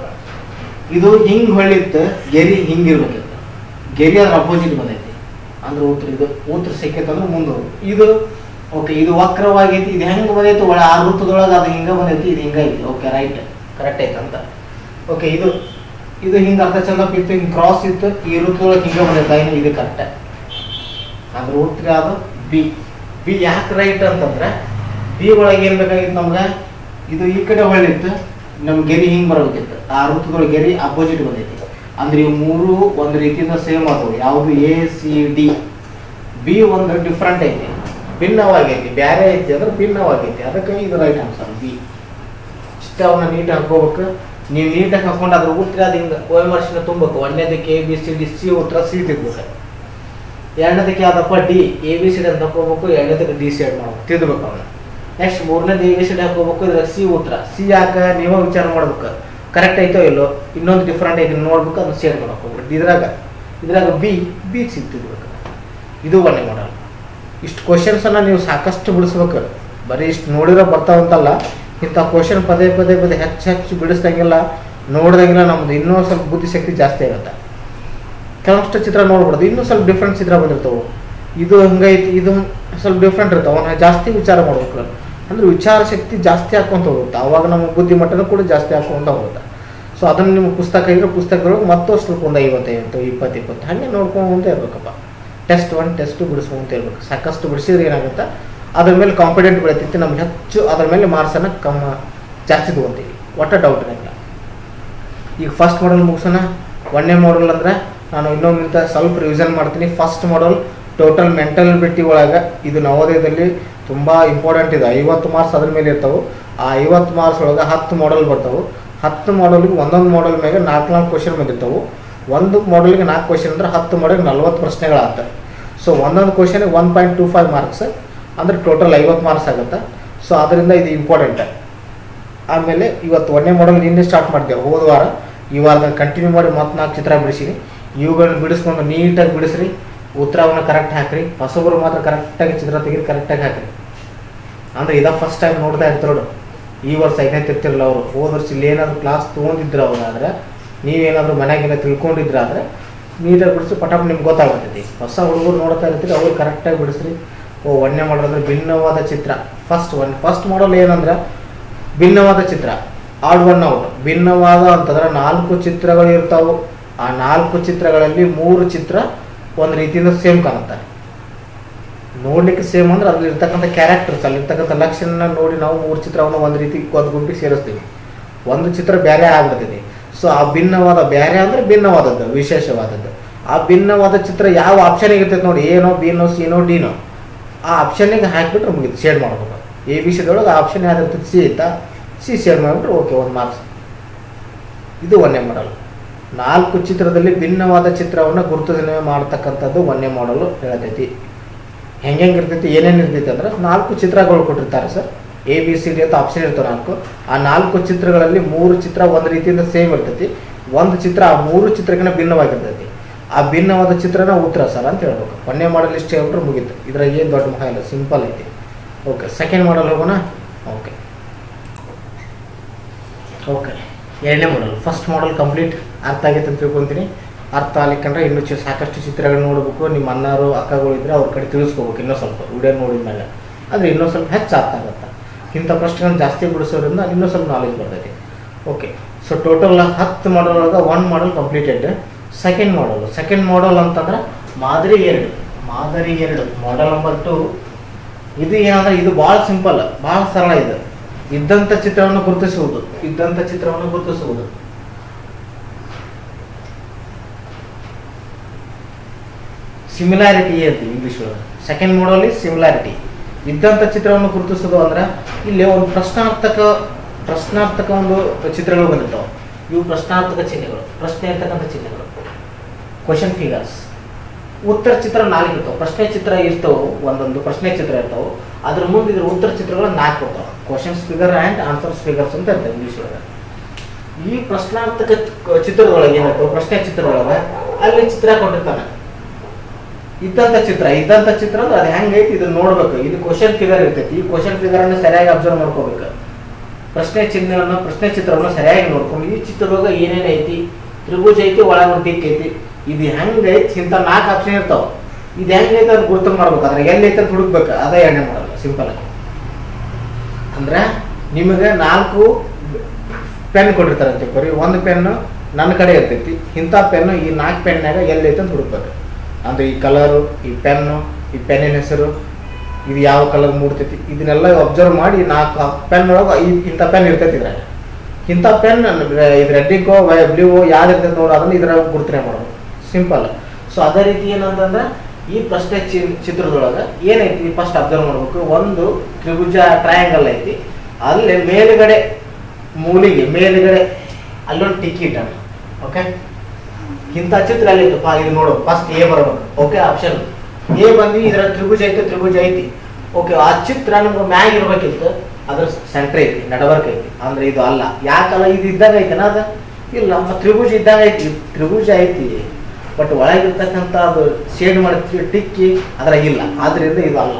ಇದು ಹಿಂಗ್ ಹೊಳ್ಳಿತ್ತು ಗೆರಿ ಹಿಂಗಿರ್ಬೇಕಿತ್ತು ಗೆರಿ ಅದ್ರ ಅಪೋಸಿಟ್ ಬಂದೈತಿ ಅಂದ್ರೆ ಉತ್ತರ ಇದು ಉತ್ತರ ಸಿಕ್ಕೈತೆ ಅಂದ್ರೆ ಮುಂದೆ ಇದು ಓಕೆ ಇದು ವಕ್ರವಾಗೈತಿ ಇದು ಹೆಂಗ್ ಬಂದೈತಿ ಒಳ ಆ ವೃತ್ತದೊಳಗೆ ಅದು ಹಿಂಗ ಬಂದೈತಿ ಇದು ಹಿಂಗ ಐತಿ ಓಕೆ ರೈಟ್ ಕರೆಕ್ಟ್ ಐತೆ ಅಂತ ಓಕೆ ಇದು ಇದು ಹಿಂಗ ಅರ್ಧ ಚಂದ ಇತ್ತು ಹಿಂಗ್ ಕ್ರಾಸ್ ಇತ್ತು ಈ ವೃತ್ತದೊಳಗೆ ಹಿಂಗ ಬಂದೈತೆ ಏನು ಇದು ಕರೆಕ್ಟ್ ಅದ್ರ ಉತ್ತರ ಅದು ಬಿ ಬಿ ಯಾಕೆ ರೈಟ್ ಅಂತಂದ್ರೆ ಬಿ ಒಳಗೆ ಏನ್ ಬೇಕಾಗಿತ್ತು ನಮ್ಗೆ ಇದು ಈ ಕಡೆ ಹೊಳ್ಳಿತ್ತು ನಮ್ ಗೆರಿ ಹಿಂಗ್ ಬರಬೇಕಿತ್ತು ಆ ವೃತ್ತದೊಳಗೆ ಗೆರಿ ಅಪೋಸಿಟ್ ಬಂದೈತಿ ಅಂದ್ರೆ ಇವು ಮೂರು ಒಂದು ರೀತಿಯಿಂದ ಸೇಮ್ ಆದವು ಯಾವುದು ಎ ಸಿ ಡಿ ಬಿ ಒಂದು ಡಿಫ್ರೆಂಟ್ ಐತಿ ಭಿನ್ನವಾಗೈತಿ ಬ್ಯಾರೆ ಐತಿ ಅಂದ್ರೆ ಭಿನ್ನವಾಗೈತಿ ಅದಕ್ಕೆ ಇದು ರೈಟ್ ಆನ್ಸರ್ ಬಿ ಇಷ್ಟ ಅವನ್ನ ನೀಟಾಗಿ ಹಾಕೋಬೇಕು ನೀವು ನೀಟಾಗಿ ಹಾಕೊಂಡು ಅದ್ರ ಉತ್ತರ ಅದು ಹಿಂಗೆ ಓಎಮರ್ಶಿನ ತುಂಬಬೇಕು ಒಂದನೇದಕ್ಕೆ A B C D C ಉತ್ತರ ಸಿ ತಿದ್ಬೇಕು ಎರಡನೇದಕ್ಕೆ ಯಾವ್ದಪ್ಪ D A B C D ಅಂತ ಹಾಕೋಬೇಕು ಎರಡನೇದಕ್ಕೆ ಡಿ ಸಿ ಎಡ್ ಮಾಡ್ಬೇಕು ತಿದ್ಬೇಕು ಅವನ್ನ ನೆಕ್ಸ್ಟ್ ಮೂರನೇದು ಎ ಬಿ ಸಿ ಡಿ ಹಾಕೋಬೇಕು ಇದ್ರಾಗ ಸಿ ಉತ್ತರ ಸಿ ಯಾಕೆ ನೀವೇ ವಿಚಾರ ಮಾಡ್ಬೇಕು ಕರೆಕ್ಟ್ ಐತೋ ಇಲ್ಲೋ ಇನ್ನೊಂದು ಡಿಫ್ರೆಂಟ್ ಐತಿ ನೋಡ್ಬೇಕು ಅದನ್ನ ಶೇರ್ ಮಾಡಕ್ ಹೋಗ್ಬಿಟ್ಟು ಇದ್ರಾಗ ಇದ್ರಾಗ ಬಿ ಬಿ ಸಿಗ್ತಿದ್ಬೇಕು ಇದು ಒಂದೇ ಮಾಡಲ್ ಇಷ್ಟು ಕ್ವಶನ್ಸನ್ನು ನೀವು ಸಾಕಷ್ಟು ಬಿಡಿಸ್ಬೇಕು ಬರೀ ಇಷ್ಟು ನೋಡಿರೋ ಬರ್ತಾವಂತಲ್ಲ ಇಂಥ ಕ್ವಶನ್ ಪದೇ ಪದೇ ಪದೇ ಹೆಚ್ಚು ಹೆಚ್ಚು ಬಿಡಿಸ್ದಂಗೆಲ್ಲ ನೋಡ್ದಂಗೆಲ್ಲ ನಮ್ದು ಇನ್ನೂ ಸ್ವಲ್ಪ ಬುದ್ಧಿಶಕ್ತಿ ಜಾಸ್ತಿ ಆಗುತ್ತೆ ಕೆಲವಷ್ಟು ಚಿತ್ರ ನೋಡ್ಬಿಡೋದು ಇನ್ನೂ ಸ್ವಲ್ಪ ಡಿಫ್ರೆಂಟ್ ಚಿತ್ರ ಬಂದಿರ್ತಾವೆ ಇದು ಹಂಗೈತಿ ಇದು ಸ್ವಲ್ಪ ಡಿಫ್ರೆಂಟ್ ಇರ್ತಾವೆ ಅವನ್ನ ಜಾಸ್ತಿ ವಿಚಾರ ಮಾಡ್ಬೇಕು ಅಂದ್ರೆ ವಿಚಾರ ಶಕ್ತಿ ಜಾಸ್ತಿ ಹಾಕೊಂತ ಹೋಗುತ್ತೆ ಅವಾಗ ನಮ್ಮ ಬುದ್ಧಿಮಟ್ಟನೂ ಕೂಡ ಜಾಸ್ತಿ ಹಾಕೊಂತ ಹೋಗುತ್ತೆ ಸೊ ಅದನ್ನು ನಿಮ್ಮ ಪುಸ್ತಕ ಇದ್ರೆ ಪುಸ್ತಕದೊಳಗೆ ಮತ್ತಷ್ಟು ಸ್ವಲ್ಪ ಒಂದು ಐವತ್ತೈವತ್ತು ಇಪ್ಪತ್ತು ಇಪ್ಪತ್ತು ಹಾಗೆ ನೋಡ್ಕೊಂತ ಇರ್ಬೇಕಪ್ಪ ಟೆಸ್ಟ್ ಒನ್ ಟೆಸ್ಟ್ ಬಿಡಿಸ್ಕೊಂತ ಇರ್ಬೇಕು ಸಾಕಷ್ಟು ಬಿಡಿಸಿದ್ರೆ ಏನಾಗುತ್ತೆ ಅದ್ರ ಮೇಲೆ ಕಾನ್ಫಿಡೆಂಟ್ ಬೆಳಿತೈತಿ ನಮ್ಗೆ ಹೆಚ್ಚು ಅದ್ರ ಮೇಲೆ ಮಾರ್ಕ್ಸನ್ನು ಕಮ್ಮ ಜಾಸ್ತಿ ತೊಗೊತೀವಿ ಒಟ್ಟ ಡೌಟ್ ಇಲ್ಲ ಈಗ ಫಸ್ಟ್ ಮಾಡಲ್ ಮುಗಿಸೋಣ ಒಂದನೇ ಮಾಡಲ್ ಅಂದ್ರೆ ನಾನು ಇನ್ನೊಮ್ಮಿಂತ ಸ್ವಲ್ಪ ರಿವಿಷನ್ ಮಾಡ್ತೀನಿ ಫಸ್ಟ್ ಮಾಡಲ್ ಟೋಟಲ್ ಮೆಂಟಲ್ ಬಿಟ್ಟಿ ಒಳಗೆ ಇದು ನವೋದಯದಲ್ಲಿ ತುಂಬ ಇಂಪಾರ್ಟೆಂಟ್ ಇದೆ ಐವತ್ತು ಮಾರ್ಕ್ಸ್ ಅದ್ರ ಮೇಲೆ ಇರ್ತಾವೆ ಆ ಐವತ್ತು ಮಾರ್ಕ್ಸ್ ಒಳಗೆ ಹತ್ತು ಮಾಡಲ್ ಬರ್ತಾವೆ ಹತ್ತು ಮಾಡಲ್ಗೆ ಒಂದೊಂದು ಮಾಡಲ್ ಮೇಲೆ ನಾಲ್ಕು ನಾಲ್ಕು ಕ್ವಶನ್ ಬಂದಿರ್ತಾವೆ ಒಂದು ಮಾಡಲ್ಗೆ ನಾಲ್ಕು ಕ್ವಶನ್ ಅಂದ್ರೆ ಹತ್ತು ಮಾಡಲ್ಗೆ ನಲ್ವತ್ತು ಪ್ರಶ್ನೆಗಳಾಗ್ತವೆ ಸೊ ಒಂದೊಂದು ಕ್ವಶನ್ಗೆ one point two five marks ಅಂದರೆ ಟೋಟಲ್ ಐವತ್ತು ಮಾರ್ಕ್ಸ್ ಆಗುತ್ತೆ ಸೊ ಅದರಿಂದ ಇದು ಇಂಪಾರ್ಟೆಂಟ್ ಆಮೇಲೆ ಇವತ್ತು ಒಂದನೇ ಮಾಡಲ್ ನಿನ್ನೆ ಸ್ಟಾರ್ಟ್ ಮಾಡಿದೆ ಹೋದ ವಾರ ಈ ವಾರದಾಗ ಕಂಟಿನ್ಯೂ ಮಾಡಿ ಮತ್ತೆ ನಾಲ್ಕು ಚಿತ್ರ ಬಿಡಿಸಿನಿ ಇವುಗಳನ್ನ ಬಿಡಿಸ್ಕೊಂಡು ನೀಟಾಗಿ ಬಿಡಿಸ್ರಿ ಉತ್ತರವನ್ನು ಕರೆಕ್ಟ್ ಹಾಕ್ರಿ ಹೊಸಬರು ಮಾತ್ರ ಕರೆಕ್ಟಾಗಿ ಚಿತ್ರ ತೆಗೆದು ಕರೆಕ್ಟಾಗಿ ಹಾಕ್ರಿ ಅಂದರೆ ಇದ ಫಸ್ಟ್ ಟೈಮ್ ನೋಡ್ತಾ ಇರ್ತಾರೆ ನೋಡು ಈ ವರ್ಷ ಐದನೇ ತಿರ್ತಿರಲ್ಲ ಅವರು ಹೋದ ವರ್ಷ ಇಲ್ಲಿ ಏನಾದರೂ ಕ್ಲಾಸ್ ತೊಗೊಂಡಿದ್ರು ಅವ್ರಾದ್ರೆ ನೀವೇನಾದರೂ ಮನೆಗೆಲ್ಲ ತಿಳ್ಕೊಂಡಿದ್ರಾದ್ರೆ ನೀಟಾಗಿ ಬಿಡಿಸಿ ಪಟಾಪ್ ನಿಮ್ಗೆ ಗೊತ್ತಾಗ್ತೈತಿ ಹೊಸ ಹುಡುಗರು ನೋಡ್ತಾ ಇರ್ತೀರಿ ಅವ್ರು ಕರೆಕ್ಟಾಗಿ ಬಿಡಿಸ್ರಿ ಓ ಒಂದನೇ ಮಾಡಲ್ ಅಂದ್ರೆ ಭಿನ್ನವಾದ ಚಿತ್ರ ಫಸ್ಟ್ ಒನ್ ಫಸ್ಟ್ ಮಾಡಲ್ ಏನಂದ್ರೆ ಭಿನ್ನವಾದ ಚಿತ್ರ ಆಡ್ ಒನ್ ಔಟ್ ಭಿನ್ನವಾದ ಅಂತಂದ್ರೆ ನಾಲ್ಕು ಚಿತ್ರಗಳು ಇರ್ತಾವೆ ಆ ನಾಲ್ಕು ಚಿತ್ರಗಳಲ್ಲಿ ಮೂರು ಚಿತ್ರ ಒಂದು ರೀತಿಯಿಂದ ಸೇಮ್ ಕಾಣುತ್ತೆ ನೋಡ್ಲಿಕ್ಕೆ ಸೇಮ್ ಅಂದ್ರೆ ಅದ್ರಲ್ಲಿ ಇರ್ತಕ್ಕಂಥ ಕ್ಯಾರೆಕ್ಟರ್ಸ್ ಅಲ್ಲಿರ್ತಕ್ಕಂಥ ಲಕ್ಷಣ ನೋಡಿ ನಾವು ಮೂರು ಚಿತ್ರವನ್ನು ಒಂದು ರೀತಿ ಒಂದು ಗುಂಪಿಗೆ ಸೇರಿಸ್ತೀವಿ ಒಂದು ಚಿತ್ರ ಬೇರೆ ಆಗ್ಬಿಡ್ತೈತಿ ಸೊ ಆ ಭಿನ್ನವಾದ ಬೇರೆ ಅಂದ್ರೆ ಭಿನ್ನವಾದದ್ದು ವಿಶೇಷವಾದದ್ದು ಆ ಭಿನ್ನವಾದ ಚಿತ್ರ ಯಾವ ಆಪ್ಷನ್ ಇರ್ತೈತೆ ನೋಡಿ ಏನೋ ಬಿನೋ ಸಿನೋ ಡಿನೋ ಆ ಆಪ್ಷನ್ನಿಗೆ ಹಾಕಿಬಿಟ್ರೆ ಮುಗಿತು ಶೇಡ್ ಮಾಡ್ಬೇಕು ಎ ಬಿ ಸಿದೊಳಗೆ ಆ ಆಪ್ಷನ್ ಯಾವ್ದು ಇರ್ತೈತೆ ಸಿ ಐತಾ ಸಿ ಶೇಡ್ ಮಾಡಿಬಿಟ್ರೆ ಓಕೆ ಒಂದು ಮಾರ್ಕ್ಸ್ ಇದು ಒಂದನೇ ಮಾಡಲ್ ನಾಲ್ಕು ಚಿತ್ರದಲ್ಲಿ ಭಿನ್ನವಾದ ಚಿತ್ರವನ್ನು ಗುರುತಿಸಣೆ ಮಾಡ್ತಕ್ಕಂಥದ್ದು ಒಂದನೇ ಮಾಡಲು ಹೇಳ್ತೈತಿ ಹೆಂಗೆ ಹೆಂಗೆ ಇರ್ತೈತಿ ಏನೇನು ಇರ್ತೈತಿ ಅಂದ್ರೆ ನಾಲ್ಕು ಚಿತ್ರಗಳು ಕೊಟ್ಟಿರ್ತಾರೆ sir A B C D ಅಂತ ಆಪ್ಷನ್ ಇರ್ತವೆ ನಾಲ್ಕು ಆ ನಾಲ್ಕು ಚಿತ್ರಗಳಲ್ಲಿ ಮೂರು ಚಿತ್ರ ಒಂದು ರೀತಿಯಿಂದ ಸೇಮ್ ಇರ್ತೈತಿ ಒಂದು ಚಿತ್ರ ಆ ಮೂರು ಚಿತ್ರಕ್ಕಿಂತ ಭಿನ್ನವಾಗಿರ್ತೈತಿ ಆ ಭಿನ್ನವಾದ ಚಿತ್ರನ ಉತ್ತರ ಸರ್ ಅಂತ ಹೇಳ್ಬೇಕು ಒಂದನೇ ಮಾಡಲ್ ಇಷ್ಟು ಹೇಳ್ಬಿಟ್ರೆ ಮುಗೀತು ಇದ್ರಾಗ ಏನು ದೊಡ್ಡ ಮಹ ಇಲ್ಲ ಸಿಂಪಲ್ ಐತಿ ಓಕೆ ಸೆಕೆಂಡ್ ಮಾಡಲ್ ಹೋಗೋಣ ಓಕೆ ಓಕೆ ಎರಡನೇ ಮಾಡಲ್ ಫಸ್ಟ್ ಮಾಡಲ್ ಕಂಪ್ಲೀಟ್ ಅರ್ಥ ಆಗೈತೆ ಅಂತ ತಿಳ್ಕೊತೀನಿ ಅರ್ಥ ಆಗ್ಲಿಕ್ಕಂದ್ರೆ ಇನ್ನೂ ಚಿ ಸಾಕಷ್ಟು ಚಿತ್ರಗಳು ನೋಡಬೇಕು ನಿಮ್ಮ ಅಣ್ಣರು ಅಕ್ಕಗಳು ಇದ್ರೆ ಅವ್ರ ಕಡೆ ತಿಳಿಸ್ಕೋಬೇಕು ಇನ್ನೂ ಸ್ವಲ್ಪ ವಿಡಿಯೋ ನೋಡಿದ್ಮೇಲೆ ಅಂದರೆ ಇನ್ನೂ ಸ್ವಲ್ಪ ಹೆಚ್ಚು ಅರ್ಥ ಆಗುತ್ತೆ ಇಂಥ ಪ್ರಶ್ನೆಗಳನ್ನ ಜಾಸ್ತಿ ಬಿಡಿಸೋದ್ರಿಂದ ಇನ್ನೂ ಸ್ವಲ್ಪ ನಾಲೆಜ್ ಬರ್ತೈತಿ ಓಕೆ ಸೊ ಟೋಟಲ್ ಹತ್ತು ಮಾಡಲ್ ಒಳಗೆ one model completed second model second model ಅಂತಂದ್ರೆ ಮಾದರಿ ಎರಡು ಮಾದರಿ ಎರಡು ಮಾಡಲ್ ನಂಬರ್ ಟು ಇದು ಏನಂದ್ರೆ ಇದು ಭಾಳ ಸಿಂಪಲ್ ಭಾಳ ಸರಳ ಇದು ಇದ್ದಂಥ ಚಿತ್ರವನ್ನು ಗುರುತಿಸುವುದು ಇದ್ದಂಥ ಚಿತ್ರವನ್ನು ಗುರುತಿಸುವುದು ಸಿಮಿಲಾರಿಟಿ ಅಂತ ಇಂಗ್ಲೀಷ್ ಒಳಗೆ ಸೆಕೆಂಡ್ ಮೋಡಲ್ಲಿ ಸಿಮಿಲಾರಿಟಿ ಇದ್ದಂಥ ಚಿತ್ರವನ್ನು ಗುರುತಿಸೋದು ಅಂದ್ರೆ ಇಲ್ಲಿ ಒಂದು ಪ್ರಶ್ನಾರ್ಥಕ ಪ್ರಶ್ನಾರ್ಥಕ ಒಂದು ಚಿತ್ರಗಳು ಬಂದಿರ್ತಾವೆ ಇವು ಪ್ರಶ್ನಾರ್ಥಕ ಚಿಹ್ನೆಗಳು ಪ್ರಶ್ನೆ ಇರ್ತಕ್ಕಂಥ ಚಿಹ್ನೆಗಳು ಕ್ವಶನ್ ಫಿಗರ್ಸ್ ಉತ್ತರ ಚಿತ್ರ ನಾಲ್ಕು ಇರ್ತಾವೆ ಪ್ರಶ್ನೆ ಚಿತ್ರ ಇರ್ತಾವೆ ಒಂದೊಂದು ಪ್ರಶ್ನೆ ಚಿತ್ರ ಇರ್ತಾವೆ ಅದ್ರ ಮುಂದೆ ಇದ್ರ ಉತ್ತರ ಚಿತ್ರಗಳು ನಾಲ್ಕು ಇರ್ತಾವೆ questions figure and answers figures ಅಂತ ಇರ್ತವೆ ಇಂಗ್ಲೀಷ್ ಒಳಗೆ ಈ ಪ್ರಶ್ನಾರ್ಥಕ ಚ- ಚಿತ್ರದೊಳಗೆ ಏನಾಗ್ತವೆ ಪ್ರಶ್ನೆ ಚಿತ್ರದೊಳಗೆ ಅಲ್ಲಿ ಚಿತ್ರ ಕೊಟ್ಟಿರ್ತಾನೆ ಇದ್ದಂಥ ಚಿತ್ರ ಇದ್ದಂಥ ಚಿತ್ರ ಅಂದ್ರೆ ಅದು ಹೆಂಗೈತಿ ಇದನ್ನ ನೋಡ್ಬೇಕು ಇದು ಕ್ವಶನ್ ಫಿಗರ್ ಇರ್ತೈತಿ ಈ ಕ್ವಶನ್ ಫಿಗರ್ ಅನ್ನು ಸರಿಯಾಗಿ ಅಬ್ಸರ್ವ್ ಮಾಡ್ಕೋಬೇಕು ಪ್ರಶ್ನೆ ಚಿಹ್ನೆಯನ್ನು ಪ್ರಶ್ನೆ ಚಿತ್ರವನ್ನು ಸರಿಯಾಗಿ ನೋಡ್ಕೊಂಡು ಈ ಚಿತ್ರದೊಳಗೆ ಏನೇನ್ ಐತಿ ತ್ರಿಭುಜ ಐತಿ ಒಳಗೆ ಒಂದು ದಿಕ್ ಐತಿ ಇದು ಹೆಂಗೈತಿ ಇಂಥ ನಾಲ್ಕು ಆಪ್ಷನ್ ಇರ್ತಾವ ಇದು ಹೆಂಗೈತೆ ಅದು ಗುರುತು ಮಾಡ್ಬೇಕು ಅದ್ರ ಎಲ್ಲೈತೆ ಅಂತ ಹುಡುಕ್ಬೇಕು ಅದೇ ಎಣ್ಣೆ ಮಾಡಲ್ಲ ಸಿಂಪಲ್ ಆಗಿ ಅಂದ್ರೆ ನಿಮಗೆ ನಾಲ್ಕು ಪೆನ್ ಕೊಟ್ಟಿರ್ತಾರೆ ಅಂತ ತಿಳ್ಕೊರಿ ಒಂದು ಪೆನ್ನು ನನ್ನ ಕಡೆ ಇರ್ತೈತಿ ಇಂಥ ಪೆನ್ನು ಈ ನಾಲ್ಕು ಪೆನ್ನಾಗ ಎಲ್ಲೈತೆ ಅಂತ ಹುಡುಕ್ಬೇಕು ಅಂದ್ರೆ ಈ ಕಲರು ಈ ಪೆನ್ನು ಈ ಪೆನ್ನಿನ ಹೆಸರು ಇದು ಯಾವ ಕಲರ್ ಮೂಡ್ತೈತಿ ಇದನ್ನೆಲ್ಲ ಅಬ್ಸರ್ವ್ ಮಾಡಿ ನಾಲ್ಕು ಪೆನ್ ಒಳಗೆ ಈ ಇಂಥ ಪೆನ್ ಇರ್ತೈತಿ ಇದ್ರಾಗ ಇಂಥ ಪೆನ್ ಇದು ರೆಡ್ಡಿಗೋ ಬ್ಲೂ ಯಾವ್ದು ಇರ್ತೈತೆ ನೋಡು ಅದನ್ನ ಇದ್ರಾಗ ಗುರುತನೆ ಮಾಡೋದು ಸಿಂಪಲ್ ಸೊ ಅದೇ ರೀತಿ ಏನಂತಂದ್ರೆ ಈ ಪ್ರಶ್ನೆ ಚಿ ಚಿತ್ರದೊಳಗೆ ಏನೈತಿ ಫಸ್ಟ್ ಅಬ್ಸರ್ವ್ ಮಾಡ್ಬೇಕು ಒಂದು ತ್ರಿಭುಜ ಟ್ರಯಾಂಗಲ್ ಐತಿ ಅಲ್ಲಿ ಮೇಲುಗಡೆ ಮೂಲಿಗೆ ಮೇಲುಗಡೆ ಅಲ್ಲೊಂದು ಟಿಕೆಟ್ ಅನ್ನ ಓಕೆ ಇಂಥ ಚಿತ್ರ ಅಲ್ಲಿ ಇತ್ತು ಇದು ನೋಡು ಫಸ್ಟ್ ಎ ಬರಬೇಕು ಓಕೆ ಆಪ್ಷನ್ ಎ ಬಂದು ಇದರ ತ್ರಿಭುಜ ಐತೆ ತ್ರಿಭುಜ ಐತಿ ಓಕೆ ಆ ಚಿತ್ರ ನಮ್ಗೆ ಮ್ಯಾಗ ಇರ್ಬೇಕಿತ್ತು ಅದ್ರ ಸೆಂಟ್ರ್ ಐತಿ ನಡವರ್ಕ್ ಐತಿ ಅಂದ್ರೆ ಇದು ಅಲ್ಲ ಯಾಕಲ್ಲ ಇದು ಇದ್ದಾಗ ಐತೆನ ಅದ ಇಲ್ಲ ಮತ್ತೆ ತ್ರಿಭುಜ ಇದ್ದಾಗ ಐತಿ ತ್ರಿಭುಜ ಐತಿ ಬಟ್ ಒಳಗಿರ್ತಕ್ಕಂಥ ಅದು ಶೇಡ್ ಮಾಡಿ ತಿ- ಟಿಕ್ಕಿ ಅದ್ರಾಗ ಇಲ್ಲ ಆದ್ರಿಂದ ಇದು ಅಲ್ಲ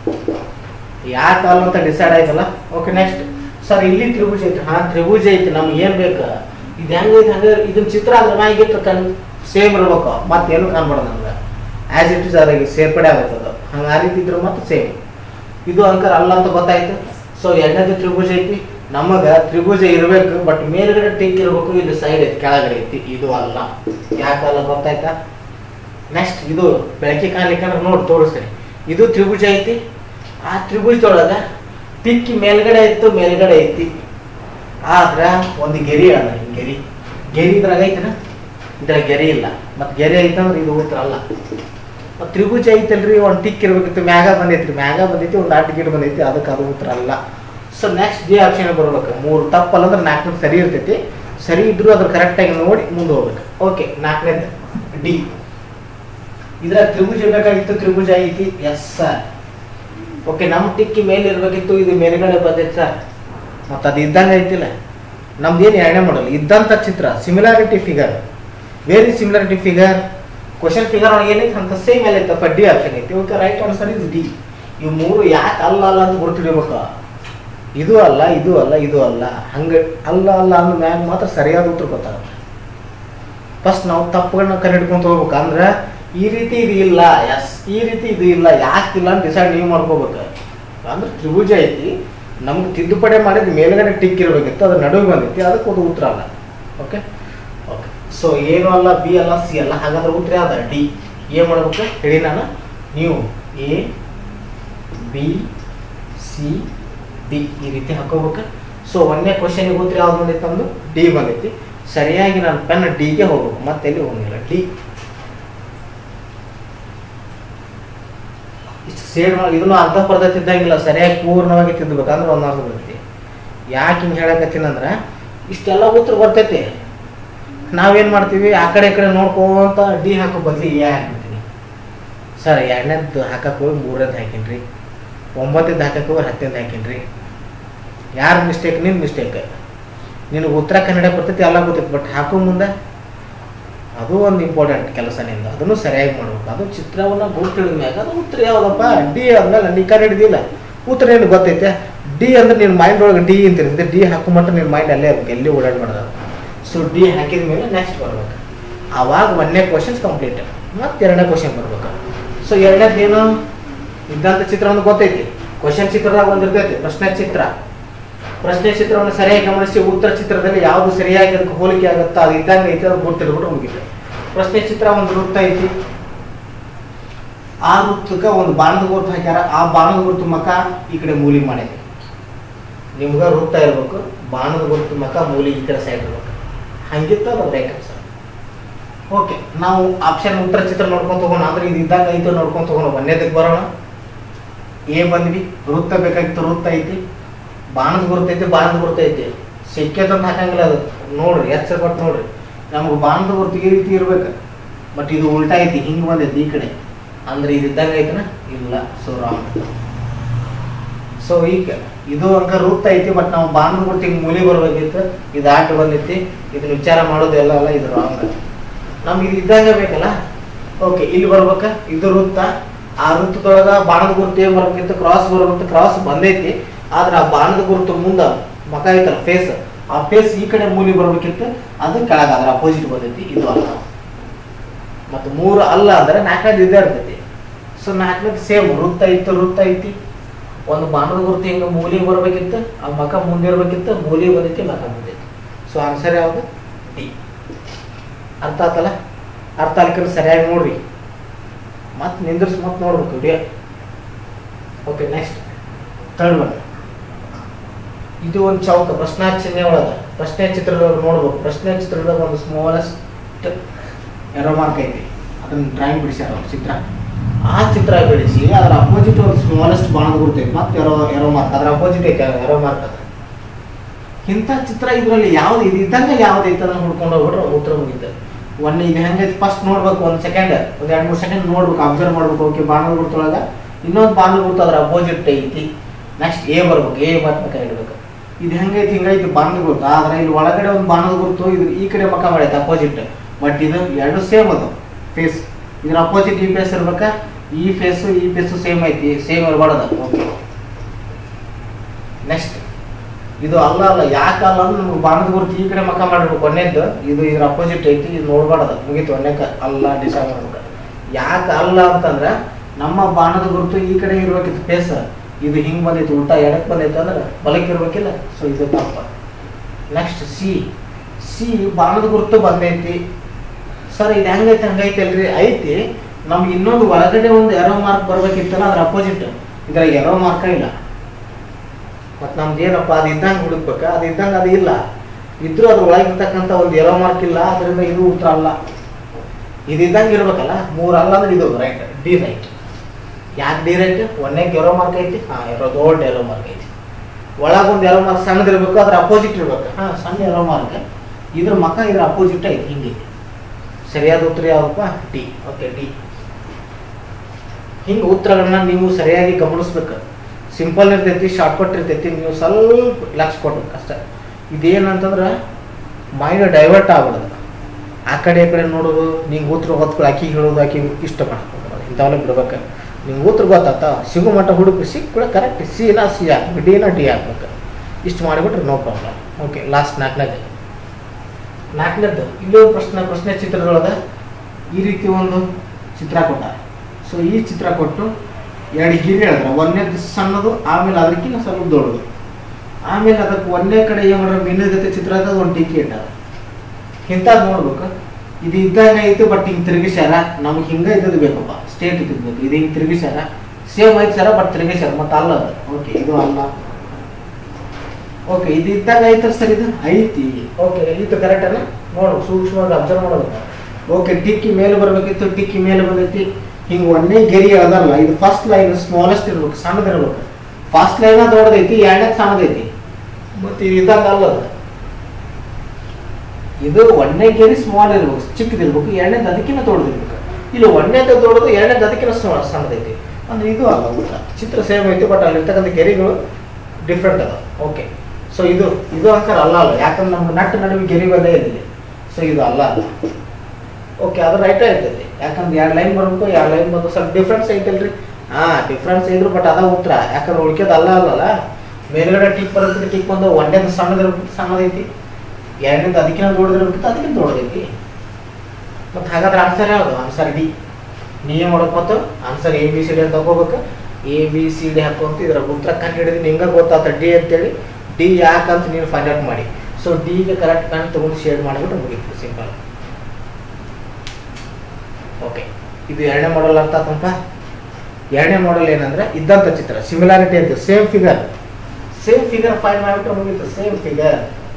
ಯಾಕೆ ಅಲ್ಲ ಅಂತ ಡಿಸೈಡ್ ಆಯ್ತಲ್ಲ ಓಕೆ ನೆಕ್ಸ್ಟ್ ಸರ್ ಇಲ್ಲಿ ತ್ರಿಭುಜ ಐತಿ ಹಾ ತ್ರಿಭುಜ ಐತಿ ನಮ್ಗೆ ಏನ್ ಬೇಕು ಇದು ಹೆಂಗೈತಿ ಹಂಗೆ ಇದನ್ನ ಚಿತ್ರ ಅದ್ರ ಮ್ಯಾಗಿತ್ತು ಕಣ್ ಸೇಮ್ ಇರ್ಬೇಕು ಮತ್ತೇನು ಕಾಣ್ಬಾರ್ದು ನಮ್ಗೆ ಆಸ್ ಇಟ್ ಇಸ್ ಅದ್ರಾಗ ಸೇರ್ಪಡೆ ಆಗತ್ತದ ಹಂಗೆ ಆ ರೀತಿ ಇದ್ರೆ ಮತ್ತೆ ಸೇಮ್ ಇದು ಅಂಕರ್ ಅಲ್ಲ ಅಂತ ಗೊತ್ತಾಯ್ತು ಸೊ ಎರಡನೇದು ತ್ರಿಭುಜ ಐತಿ ನಮಗ ತ್ರಿಭುಜ ಇರಬೇಕು ಬಟ್ ಮೇಲ್ಗಡೆ ಟಿಕ್ ಇರಬೇಕು ಇದು ಸೈಡ್ ಐತಿ ಕೆಳಗಡೆ ಐತಿ ಇದು ಅಲ್ಲ ಯಾಕಲ್ಲ ಗೊತ್ತಾಯ್ತಾ ನೆಕ್ಸ್ಟ್ ಇದು ಬೆಳಕಿ ಕಾಣ್ಲಿಕ್ಕಂದ್ರೆ ನೋಡಿ ತೋರಿಸ್ತೀನಿ ಇದು ತ್ರಿಭುಜ ಐತಿ ಆ ತ್ರಿಭುಜದೊಳಗ ಟಿಕ್ಕಿ ಮೇಲ್ಗಡೆ ಇತ್ತು ಮೇಲ್ಗಡೆ ಐತಿ ಆದ್ರ ಒಂದು ಗೆರಿ ಅದ ಗೆರಿ ಗೆರೆ ಇದ್ರಾಗ ಐತನ ಇದ್ರಾಗ ಗೆರೆ ಇಲ್ಲ ಮತ್ತು ಗೆರೆ ಐತಂದ್ರೆ ಇದು ಉತ್ತರ ಅಲ್ಲ ಮತ್ತು ತ್ರಿಭುಜ ಐತಲ್ರಿ ಒಂದು ಟಿಕ್ ಇರ್ಬೇಕಿತ್ತು ಮ್ಯಾಗ ಬಂದೈತ್ರಿ ಮ್ಯಾಗ ಬಂದೈತಿ ಒಂದು ಆಟ ಟಿಕೆಟ್ ಬಂದೈತಿ ಅದಕ್ಕೆ ಅದು ಉತ್ತರ ಅಲ್ಲ ಸೊ ನೆಕ್ಸ್ಟ್ ಡಿ ಆಪ್ಷನ್ ಬರ್ಬೇಕು ಮೂರು ತಪ್ಪಲ್ಲ ಅಂದ್ರೆ ನಾಲ್ಕನೇ ಸರಿ ಇರ್ತೈತಿ ಸರಿ ಇದ್ರೂ ಅದ್ರ ಕರೆಕ್ಟಾಗಿ ನೋಡಿ ಮುಂದೆ ಹೋಗ್ಬೇಕು ಓಕೆ ನಾಲ್ಕನೇದು ಡಿ ಇದ್ರಾಗ ತ್ರಿಭುಜ ಬೇಕಾಗಿತ್ತು ತ್ರಿಭುಜ ಐತಿ ಎಸ್ ಸರ್ ಓಕೆ ನಮ್ಮ ಟಿಕ್ಕಿ ಮೇಲೆ ಇರ್ಬೇಕಿತ್ತು ಇದು ಮೇಲ್ಗಡೆ ಬಂದೈತೆ ಸರ್ ಮತ್ತು ಅದು ಇದ್ದಂಗೆ ಐತಿಲ್ಲ ನಮ್ದೇನು ಎರಡನೇ ಮಾಡಲ್ ಇದ್ದಂಥ ಚಿತ್ರ similarity figure very similarity figure question figure ಒಳಗೆ ಏನೈತೆ ಅಂತ ಸೇಮ್ ಮೇಲೆ ಐತಪ್ಪ ಡಿ ಆಪ್ಷನ್ ಐತಿ okay right answer is D ಇವು ಮೂರು ಯಾಕೆ ಅಲ್ಲ ಅಲ್ಲ ಅಂತ ಗುರುತಿಡ್ಬೇಕು ಇದು ಅಲ್ಲ ಇದು ಅಲ್ಲ ಇದು ಅಲ್ಲ ಹಂಗೆ ಅಲ್ಲ ಅಲ್ಲ ಅಂದ ಮ್ಯಾಗ ಮಾತ್ರ ಸರಿಯಾದ ಉತ್ತರ ಗೊತ್ತಾಗುತ್ತೆ ಫಸ್ಟ್ ನಾವು ತಪ್ಪುಗಳನ್ನ ಕಂಡಿಡ್ಕೊಂತ ಹೋಗ್ಬೇಕು ಅಂದ್ರೆ ಈ ರೀತಿ ಇದು ಇಲ್ಲ ಎಸ್ ಈ ರೀತಿ ಇದು ಇಲ್ಲ ಯಾಕೆ ಇಲ್ಲ ಅಂತ ಡಿಸೈಡ್ ನೀವು ಮಾಡ್ಕೋಬೇಕು ಅಂದ್ರೆ ತ್ರಿಭುಜ ಐತಿ ನಮ್ಗೆ ತಿದ್ದುಪಡಿ ಮಾಡಿದ ಮೇಲ್ಗಡೆ ಟಿಕ್ ಇರಬೇಕಿತ್ತು ಅದು ನಡುವೆ ಬಂದೈತಿ ಅದಕ್ಕೆ ಒಂದು ಉತ್ತರ ಅಲ್ಲ ಓಕೆ ಓಕೆ ಸೊ ಏನು ಅಲ್ಲ ಬಿ ಅಲ್ಲ ಸಿ ಅಲ್ಲ ಹಾಗಾದ್ರೆ ಉತ್ತರ ಯಾವ್ದು ಡಿ ಏನು ಮಾಡ್ಬೇಕು ಹೇಳಿ ನಾನು ನೀವು ಎ ಬಿ ಸಿ ಡಿ ಈ ರೀತಿ ಹಾಕೋಬೇಕು ಸೊ ಒಂದನೇ ಕ್ವಶನಿಗೆ ಉತ್ತರ ಯಾವ್ದು ಬಂದೈತೆ ನಮ್ದು ಡಿ ಬಂದೈತಿ ಸರಿಯಾಗಿ ನಾನು ಪೆನ್ ಡಿಗೆ ಹೋಗ್ಬೇಕು ಮತ್ತೆ ಎಲ್ಲಿ ಹೋಗಿಲ್ಲ ಡಿ ಇಷ್ಟು ಸೇಡ್ ಮಾಡಿ ಇದನ್ನು ಅರ್ಧ ಪರ್ಧ ತಿದ್ದಂಗಿಲ್ಲ ಸರಿಯಾಗಿ ಪೂರ್ಣವಾಗಿ ತಿದ್ದಬೇಕು ಅಂದ್ರೆ ಒಂದು ಅರ್ಧ ಬರ್ತೈತಿ ಯಾಕೆ ಹಿಂಗೆ ಹೇಳಕತ್ತೀನಂದ್ರೆ ಇಷ್ಟೆಲ್ಲ ಉತ್ತರ ಬರ್ತೈತಿ ನಾವೇನು ಮಾಡ್ತೀವಿ ಆ ಕಡೆ ಈ ಕಡೆ ನೋಡ್ಕೊಂತ ಡಿ ಹಾಕೋ ಬದಲಿ ಎ ಹಾಕ್ಬಿಡ್ತೀನಿ ಸರ್ ಎರಡನೇದ್ದು ಹಾಕಕ್ಕೆ ಹೋಗಿ ಮೂರನೇದು ಹಾಕಿನ್ರಿ ಒಂಬತ್ತದ್ದು ಹಾಕಕ್ಕೆ ಹೋಗಿ ಹತ್ತನೇದು ಹಾಕಿನ್ರಿ ಯಾರ ಮಿಸ್ಟೇಕ್ ನಿನ್ನ ಮಿಸ್ಟೇಕ್ ನಿನಗೆ ಉತ್ತರ ಕನ್ನಡ ಬರ್ತೈತಿ ಎಲ್ಲ ಗೊತ್ತೈತಿ ಬಟ್ ಹಾಕೋ ಮುಂದೆ ಅದು ಒಂದು ಇಂಪಾರ್ಟೆಂಟ್ ಕೆಲಸ ನಿಂದು ಅದನ್ನು ಸರಿಯಾಗಿ ಮಾಡ್ಬೇಕು ಅದು ಚಿತ್ರವನ್ನು ಗುರುತಿಡಿದ ಮ್ಯಾಗ ಅದು ಉತ್ತರ ಯಾವುದಪ್ಪ ಡಿ ಆದ್ಮೇಲೆ ನೀ ಕನ್ನಡ ಹಿಡಿದಿಲ್ಲ ಉತ್ತರ ಏನು ಗೊತ್ತೈತೆ ಡಿ ಅಂದ್ರೆ ನಿನ್ನ ಮೈಂಡ್ ಒಳಗೆ ಡಿ ಅಂತ ಇರುತ್ತೆ ಡಿ ಹಾಕೋ ಮಟ್ಟ ನಿನ್ನ ಮೈಂಡ್ ಅಲ್ಲೇ ಇರ್ಬೇಕು ಎಲ್ಲಿ ಓಡಾಡ್ಬಾರ್ದು ಸೊ ಡಿ ಹಾಕಿದ ಮೇಲೆ ನೆಕ್ಸ್ಟ್ ಬರ್ಬೇಕು ಆವಾಗ ಒಂದನೇ ಕ್ವಶನ್ಸ್ ಕಂಪ್ಲೀಟ್ ಮತ್ತೆ ಎರಡನೇ ಕ್ವಶನ್ ಬರ್ಬೇಕು ಸೊ ಎರಡನೇದು ಏನು ಇದ್ದಂಥ ಚಿತ್ರವನ್ನು ಗೊತ್ತೈತಿ ಕ್ವಶನ್ ಚಿತ್ರದಾಗ ಒಂದು ಇರ್ತೈತಿ ಪ್ರಶ್ನೆ ಚಿತ್ರ ಪ್ರಶ್ನೆ ಚಿತ್ರವನ್ನು ಸರಿಯಾಗಿ ಗಮನಿಸಿ ಉತ್ತರ ಚಿತ್ರದಲ್ಲಿ ಯಾವುದು ಸರಿಯಾಗಿ ಅದಕ್ಕೆ ಹೋಲಿಕೆ ಆಗುತ್ತೋ ಅದು ಇದ್ದಂಗೆ ಐತೆ ಅದು ಗುರ್ತಿಡ್ಬಿಟ್ಟು ಮುಗಿತು ಪ್ರಶ್ನೆ ಚಿತ್ರ ಒಂದು ವೃತ್ತ ಐತಿ ಆ ವೃತ್ತಕ್ಕೆ ಒಂದು ಬಾಣದ ಗುರುತು ಹಾಕ್ಯಾರ ಆ ಬಾಣದ ಗುರುತು ಮಕ ಈ ಕಡೆ ಮೂಲಿ ಮಾಡೈತಿ ನಿಮ್ಗೆ ವೃತ್ತ ಇರ್ಬೇಕು ಬಾಣದ ಗುರುತು ಮಕ ಮೂಲಿ ಈ ಕಡೆ ಸೈಡ್ ಇರ್ಬೇಕು ಹಂಗಿತ್ತು ಅದು ರೈಟ್ ಆನ್ಸರ್ ಓಕೆ ನಾವು ಆಪ್ಷನ್ ಉತ್ತರ ಚಿತ್ರ ನೋಡ್ಕೊಂತ ಹೋಗೋಣ ಅಂದ್ರೆ ಇದು ಇದ್ದಂಗೆ ಐತೆ ನೋಡ್ಕೊಂತ ಹೋಗೋಣ ಒಂದೇದಕ್ಕೆ ಬರೋಣ ಎ ಬಂದ್ವಿ ವೃತ್ತ ಬೇಕಾಗಿತ್ತು ವೃತ್ತ ಐತಿ ಬಾಣದ ಗುರುತೈತಿ ಬಾಣದ ಗುರುತೈತಿ ಸಿಕ್ಕೇತಂತ ಹಾಕಂಗಿಲ್ಲ ಅದು ನೋಡ್ರಿ ಎಚ್ಚರ ಕೊಟ್ಟು ನೋಡ್ರಿ ನಮ್ಗೆ ಬಾಣದ ಗುರುತು ಈ ರೀತಿ ಇರ್ಬೇಕು ಬಟ್ ಇದು ಉಲ್ಟಾ ಐತಿ ಹಿಂಗೆ ಬಂದೈತಿ ಈ ಕಡೆ ಅಂದ್ರೆ ಇದು ಇದ್ದಂಗೆ ಐತನ ಇಲ್ಲ ಸೊ ರಾಂಗ್ ಸೊ ಈಗ ಇದು ಹಂಗ ವೃತ್ತ ಐತಿ ಬಟ್ ನಾವು ಬಾಣದ ಗುರುತು ಹಿಂಗೆ ಮೂಲಿ ಬರ್ಬೇಕಿತ್ತು ಇದು ಆಟ ಬಂದೈತಿ ಇದನ್ನ ವಿಚಾರ ಮಾಡೋದು ಎಲ್ಲ ಅಲ್ಲ ಇದು ರಾಂಗ್ ನಮ್ಗೆ ಇದು ಇದ್ದಂಗೆ ಬೇಕಲ್ಲ ಓಕೆ ಇಲ್ಲಿ ಬರ್ಬೇಕ ಇದು ವೃತ್ತ ಆ ವೃತ್ತದೊಳಗ ಬಾಣದ ಗುರುತು ಏನ್ ಬರ್ಬೇಕಿತ್ತು ಕ್ರಾಸ್ ಬರ್ಬೇಕಿತ್ತು ಕ್ರಾಸ್ ಬಂದೈತಿ ಆದ್ರೆ ಆ ಬಾಣದ ಗುರುತು ಮುಂದ ಮಕ ಐತಲ್ಲ ಫೇಸ್ ಆ ಫೇಸ್ ಈ ಕಡೆ ಮೂಲಿ ಬರ್ಬೇಕಿತ್ತು ಅದು ಕೆಳಗ ಅದ್ರ ಅಪೋಸಿಟ್ ಬಂದೈತಿ ಇದು ಅಲ್ಲ ಮತ್ತು ಮೂರು ಅಲ್ಲ ಅಂದ್ರೆ ನಾಲ್ಕನೇದು ಇದೇ ಇರ್ತೈತಿ ಸೊ ನಾಲ್ಕನೇದು ಸೇಮ್ ವೃತ್ತ ಇತ್ತು ವೃತ್ತ ಐತಿ ಒಂದು ಬಾಣದ ಗುರುತು ಹಿಂಗೆ ಮೂಲಿ ಬರ್ಬೇಕಿತ್ತು ಆ ಮಕ ಮುಂದೆ ಇರ್ಬೇಕಿತ್ತು ಮೂಲಿ ಬಂದೈತಿ ಮಕ ಬಂದೈತಿ ಸೊ ಆನ್ಸರ್ ಯಾವುದು ಡಿ ಅರ್ಥ ಆತಲ್ಲ ಅರ್ಥ ಆಗ್ಲಿಕ್ಕೆ ಸರಿಯಾಗಿ ನೋಡ್ರಿ ಮತ್ತೆ ನಿಂದ್ರಿಸಿ ಮತ್ತೆ ನೋಡ್ಬೇಕು video okay next third one ಇದು ಒಂದು ಚೌಕ ಪ್ರಶ್ನಾ ಚಿಹ್ನೆ ಒಳಗ ಪ್ರಶ್ನೆ ಚಿತ್ರದೊಳಗೆ ನೋಡ್ಬೇಕು ಪ್ರಶ್ನೆ ಚಿತ್ರದಾಗ ಒಂದು ಸ್ಮಾಲೆಸ್ಟ್ ಎರೋ ಮಾರ್ಕ್ ಐತಿ ಅದನ್ನ ಡ್ರಾಯಿಂಗ್ ಬಿಡಿಸ್ಯಾರ ಅವ್ರು ಚಿತ್ರ ಆ ಚಿತ್ರ ಬಿಡಿಸಿ ಅದರ ಅಪೋಸಿಟ್ ಒಂದು ಸ್ಮಾಲೆಸ್ಟ್ ಬಾಣದ ಗುರುತೈತಿ ಮತ್ತೆ ಎರೋ ಎರೋ ಮಾರ್ಕ್ ಅದರ ಅಪೋಸಿಟ್ ಐತೆ ಎರೋ ಮಾರ್ಕ್ ಅದ ಇಂಥ ಚಿತ್ರ ಇದರಲ್ಲಿ ಯಾವ್ದು ಇದು ಇದ್ದಂಗೆ ಯಾವ್ದು ಐತೆ ಅದನ್ನ ಹುಡ್ಕೊಂಡು ಹೋಗ್ಬಿಟ್ರೆ ಉತ್ತರ ಮುಗಿತ ಒಂದು ಇದು ಹೆಂಗೈತಿ ಫಸ್ಟ್ ನೋಡ್ಬೇಕು ಒಂದು ಸೆಕೆಂಡ್ ಒಂದು ಎರಡು ಮೂರು ಸೆಕೆಂಡ್ ನೋಡ್ಬೇಕು ಅಬ್ಸರ್ವ್ ಮಾಡ್ಬೇಕು ಓಕೆ ಬಾಣದ ಗುರುತೊಳಗ ಇನ್ನೊಂದು ಬಾಣದ ಗುರುತು ಅದರ ಅಪೋಸಿಟ್ ಐತಿ ನೆಕ್ಸ್ಟ್ ಎ ಬರ್ಬೇಕು ಎ ಬರ್ಬೇಕು ಇಡ್ಬೇಕು ಇದು ಹೆಂಗೈತಿ ಹಿಂಗೈತಿ ಬಾಣದ ಗುರುತು ಆದ್ರೆ ಇಲ್ಲಿ ಒಳಗಡೆ ಒಂದು ಬಾಣದ ಗುರುತು ಇದು ಈ ಕಡೆ ಮಕ ಮಾಡೈತೆ ಅಪೋಸಿಟ್ ಬಟ್ ಇದು ಎರಡು ಸೇಮ್ ಅದು ಫೇಸ್ ಇದ್ರ ಅಪೋಸಿಟ್ ಈ ಫೇಸ್ ಇರ್ಬೇಕಾ ಈ ಫೇಸು ಈ ಫೇಸು ಸೇಮ್ ಐತಿ ಸೇಮ್ ಇರಬಾರ್ದು ಓಕೆ ನೆಕ್ಸ್ಟ್ ಇದು ಅಲ್ಲ ಅಲ್ಲ ಯಾಕೆ ಅಲ್ಲ ಅಂದ್ರೆ ನಮ್ಗೆ ಬಾಣದ ಗುರುತು ಈ ಕಡೆ ಮಕ ಮಾಡಿರ್ಬೇಕು ಒಂದೇದ್ದು ಇದು ಇದ್ರ ಅಪೋಸಿಟ್ ಐತಿ ಇದು ನೋಡ್ಬಾರ್ದು ಮುಗೀತು ಒಂದೇಕ ಅಲ್ಲ ಡಿಸೈಡ್ ಮಾಡ್ಬೇಕು ಯಾಕೆ ಅಲ್ಲ ಅಂತಂದ್ರೆ ನಮ್ಮ ಬಾಣದ ಗುರುತು ಈ ಕಡೆ ಇರ್ಬೇಕಿತ್ತು ಫೇಸ್ ಇದು ಹಿಂಗೆ ಬಂದೈತಿ ಉಲ್ಟಾ ಎಡಕ್ಕೆ ಬಂದೈತೆ ಅಂದ್ರೆ ಬಲಕ್ಕೆ ಇರ್ಬೇಕಿಲ್ಲ ಸೊ ಇದು ತಪ್ಪ ನೆಕ್ಸ್ಟ್ ಸಿ ಸಿ ಬಾಣದ ಗುರುತು ಬಂದೈತಿ ಸರ್ ಇದು ಹೆಂಗೈತೆ ಹಂಗೈತೆ ಅಲ್ರಿ ಐತಿ ನಮ್ಗೆ ಇನ್ನೊಂದು ಒಳಗಡೆ ಒಂದು ಎರೋ ಮಾರ್ಕ್ ಬರ್ಬೇಕಿತ್ತಲ್ಲ ಅದ್ರ ಅಪೋಸಿಟ್ ಇದ್ರಾಗ ಎರೋ ಮಾರ್ಕ ಇಲ್ಲ ಮತ್ತು ನಮ್ದು ಏನಪ್ಪ ಅದು ಇದ್ದಂಗೆ ಹುಡುಕ್ಬೇಕ ಅದು ಇದ್ದಂಗೆ ಅದು ಇಲ್ಲ ಇದ್ರೂ ಅದ್ರ ಒಳಗಿರ್ತಕ್ಕಂಥ ಒಂದು ಎರೋ ಮಾರ್ಕ್ ಇಲ್ಲ ಅದರಿಂದ ಇದು ಉತ್ತರ ಅಲ್ಲ ಇದಿದ್ದಂಗೆ ಇರ್ಬೇಕಲ್ಲ ಮೂರು ಅಲ್ಲ ಅಂದ್ರೆ ಇದು ರೈಟ್ ಡಿ ರೈಟ್ ಯಾಕೆ ಡಿ ರೈಟ್ ಒಂದೇ ಎರೋ ಮಾರ್ಕ್ ಐತಿ ಹಾಂ ಎರೋ ದೊಡ್ಡ ಎರೋ ಮಾರ್ಕ್ ಐತಿ ಒಳಗೊಂದು ಎರೋ ಮಾರ್ಕ್ ಸಣ್ಣದಿರ್ಬೇಕು ಅದ್ರ ಅಪೋಸಿಟ್ ಇರ್ಬೇಕು ಹಾಂ ಸಣ್ಣ ಎರೋ ಮಾರ್ಕ್ ಇದ್ರ ಮಕ್ಕ ಇದ್ರ ಅಪೋಸಿಟ್ ಐತಿ ಹಿಂಗೆ ಸರಿಯಾದ ಉತ್ತರ ಯಾವಪ್ಪ ಡಿ ಓಕೆ ಡಿ ಹಿಂಗೆ ಉತ್ತರಗಳನ್ನ ನೀವು ಸರಿಯಾಗಿ ಗಮನಿಸ್ಬೇಕು ಸಿಂಪಲ್ ಇರ್ತೈತಿ ಶಾರ್ಟ್ಕಟ್ ಇರ್ತೈತಿ ನೀವು ಸ್ವಲ್ಪ ಲಕ್ಷ ಕೊಡ್ಬೇಕು ಅಷ್ಟೇ ಇದೇನಂತಂದ್ರೆ ಮೈಂಡ್ ಡೈವರ್ಟ್ ಆಗ್ಬಿಡೋದು ಆ ಕಡೆ ಈ ಕಡೆ ನೋಡೋದು ನಿಂಗೆ ಉತ್ತರ ಹೊತ್ಕೊಳ್ಳಿ ಆಕಿಗೆ ಹೇಳೋದು ಆಕಿ ಇಷ್ಟ ಮಾಡ್ಕೊಂಡು ಇಂಥವೆಲ್ಲ ಬಿಡ್ಬೇಕು ನಿಂಗೆ ಉತ್ತರ ಗೊತ್ತಾತ ಸಿಗೋ ಮಟ್ಟ ಹುಡುಕಿ ಸಿಕ್ಕೂಡ ಕರೆಕ್ಟ್ ಸಿ ಇಲ್ಲ ಸಿ ಹಾಕ್ಬೇಕು ಡಿ ನ ಡಿ ಹಾಕ್ಬೇಕು ಇಷ್ಟು ಮಾಡಿಬಿಟ್ರೆ ನೋ ಪ್ರಾಬ್ಲಮ್ ಓಕೆ ಲಾಸ್ಟ್ ನಾಲ್ಕನೇದು ನಾಲ್ಕನೇದ್ದು ಇಲ್ಲೊಂದು ಪ್ರಶ್ನೆ ಪ್ರಶ್ನೆ ಚಿತ್ರದೊಳಗೆ ಈ ರೀತಿ ಒಂದು ಚಿತ್ರ ಕೊಟ್ಟಾರೆ ಸೊ ಈ ಚಿತ್ರ ಕೊಟ್ಟು ಎರಡು ಗಿರಿ ಹೇಳಿದ್ರೆ ಒಂದನೇದು ಸಣ್ಣದು ಆಮೇಲೆ ಅದಕ್ಕಿಂತ ಸ್ವಲ್ಪ ದೊಡ್ಡದು ಆಮೇಲೆ ಅದಕ್ಕೆ ಒಂದೇ ಕಡೆ ಏನು ಮಾಡ್ರೆ ಮೀನಿನ ಜೊತೆ ಚಿತ್ರ ಅದ ಒಂದು ಟೀಕೆ ಇಟ್ಟಾರ ಇಂಥದ್ದು ನೋಡ್ಬೇಕು ಇದು ಇದ್ದಾಗ ಐತೆ ಬಟ್ ಹಿಂಗೆ ತಿರುಗಿಸ್ಯಾರ ನಮ್ಗೆ ಹಿಂಗೆ ಇದ್ದದ್ದು ಬೇಕಪ್ಪ ಸ್ಟೇಟ್ ಇದ್ದದ್ದು ಬೇಕು ಇದು ಹಿಂಗೆ ತಿರುಗಿಸ್ಯಾರ ಸೇಮ್ ಐತೆ ಸರ ಬಟ್ ತಿರುಗಿಸ್ಯಾರ ಮತ್ತೆ ಅಲ್ಲ ಅದು ಓಕೆ ಇದು ಅಲ್ಲ ಓಕೆ ಇದು ಇದ್ದಾಗ ಐತಲ್ಲ ಸರ್ ಇದು ಐತಿ ಓಕೆ ಇದು ಕರೆಕ್ಟ್ ಅಲ್ಲ ನೋಡು ಸೂಕ್ಷ್ಮವಾಗಿ ಅಬ್ಸರ್ವ್ ಮಾಡೋದು ಓಕೆ ಟಿಕ್ಕಿ ಮೇಲೆ ಬರಬೇಕಿತ್ತು ಟಿಕ್ಕಿ ಮೇಲೆ ಬಂದೈತಿ ಹಿಂಗೆ ಒಂದೇ ಗೆರಿ ಅದಲ್ಲ ಇದು ಫಸ್ಟ್ ಲೈನ್ ಸ್ಮಾಲೆಸ್ಟ್ ಇರ್ಬೇಕು ಸಣ್ಣದಿರ್ಬೇಕು ಫಸ್ಟ್ ಲೈನ ದೊಡ್ಡದೈತಿ ಎರಡನೇ ಸಣ್ಣದೈತಿ ಮತ್ತೆ ಇದು ಇದ್ದಾಗ ಅಲ್ಲ ಅದು ಇದು ಒಂದನೇ ಗೆರಿ ಸ್ಮಾಲ್ ಇರ್ಬೇಕು ಚಿಕ್ಕದಿರ್ಬೇಕು ಎರಡನೇದು ಅದಕ್ಕಿಂತ ದೊಡ್ಡದಿರ್ಬೇಕು ಇಲ್ಲಿ ಒಂದನೇದು ದೊಡ್ಡದು ಎರಡನೇದು ಅದಕ್ಕಿಂತ ಸ್ಮ- ಸಣ್ಣದೈತಿ ಅಂದ್ರೆ ಇದು ಅಲ್ಲ ಊಟ ಚಿತ್ರ ಸೇಮ್ ಐತಿ ಬಟ್ ಅಲ್ಲಿರ್ತಕ್ಕಂಥ ಗೆರಿಗಳು ಡಿಫ್ರೆಂಟ್ ಅದ ಓಕೆ ಸೊ ಇದು ಇದು ಅಂಕರ್ ಅಲ್ಲ ಅಲ್ಲ ಯಾಕಂದ್ರೆ ನಮ್ಗೆ ನಟ್ಟು ನಡುವೆ ಗೆರಿ ಬಂದೇ ಇದ್ದಿಲ್ಲ ಸೊ ಇದು ಅಲ್ಲ ಅಲ್ಲ ಓಕೆ ಅದು ರೈಟೇ ಇರ್ತೈತಿ ಯಾಕಂದ್ರೆ ಎರಡು ಲೈನ್ ಬರ್ಬೇಕು ಎರಡು ಲೈನ್ ಬಂದು ಸ್ವಲ್ಪ ಡಿಫ್ರೆನ್ಸ್ ಐತಲ್ರಿ ಹಾ ಡಿಫ್ರೆನ್ಸ್ ಇದ್ರು ಬಟ್ ಅದ ಉತ್ತರ ಯಾಕಂದ್ರೆ ಉಳ್ಕೆದು ಅಲ್ಲ ಅಲ್ಲಲ್ಲ ಮೇಲ್ಗಡೆ ಟಿಕ್ ಬರುತ್ತೆ ಟಿಕ್ ಬಂದು ಒಂದೇದು ಸಣ್ಣದಿರ್ಬೇಕು ಸಣ್ಣದೈತಿ ಎರಡನೇದು ಅದಕ್ಕಿಂತ ದೊಡ್ಡದಿರ್ಬೇಕಿತ್ತು ಅದಕ್ಕಿಂತ ದೊಡ್ಡದೈತಿ ಮತ್ತು ಹಾಗಾದ್ರೆ ಆನ್ಸರ್ ಯಾವುದು ಆನ್ಸರ್ ಡಿ ನೀವೇ ಮಾಡ್ಕೊತ answer A B C D ಅಂತ ತಗೋಬೇಕು ಎ ಬಿ ಸಿ ಡಿ ಹಾಕೊಂತ ಇದ್ರ ಉತ್ತರ ಕಂಡು ಹಿಡಿದು ನಿಂಗೆ ಗೊತ್ತಾತ ಡಿ ಅಂತೇಳಿ ಡಿ ಯಾಕಂತ ನೀವು ಫೈಂಡ್ ಔಟ್ ಮಾಡಿ ಸೊ ಡಿಗೆ ಕರೆಕ್ಟ್ ಕಂಡು ತೊಗೊಂಡು ಶೇರ್ ಮಾಡಿಬಿಟ್ಟು ಮುಗೀತು ಸಿಂಪಲ್ ಓಕೆ ಇದು ಎರಡನೇ ಮಾಡಲ್ ಅರ್ಥ ಆತಂಪ ಎರಡನೇ ಮಾಡಲ್ ಏನಂದ್ರೆ ಇದ್ದಂಥ ಚಿತ್ರ ಸಿಮಿಲಾರಿಟಿ ಅಂತ same figure same figure find ಮಾಡಿಬಿಟ್ರೆ ಮುಗೀತು ಸೇಮ್ ಫಿಗರ್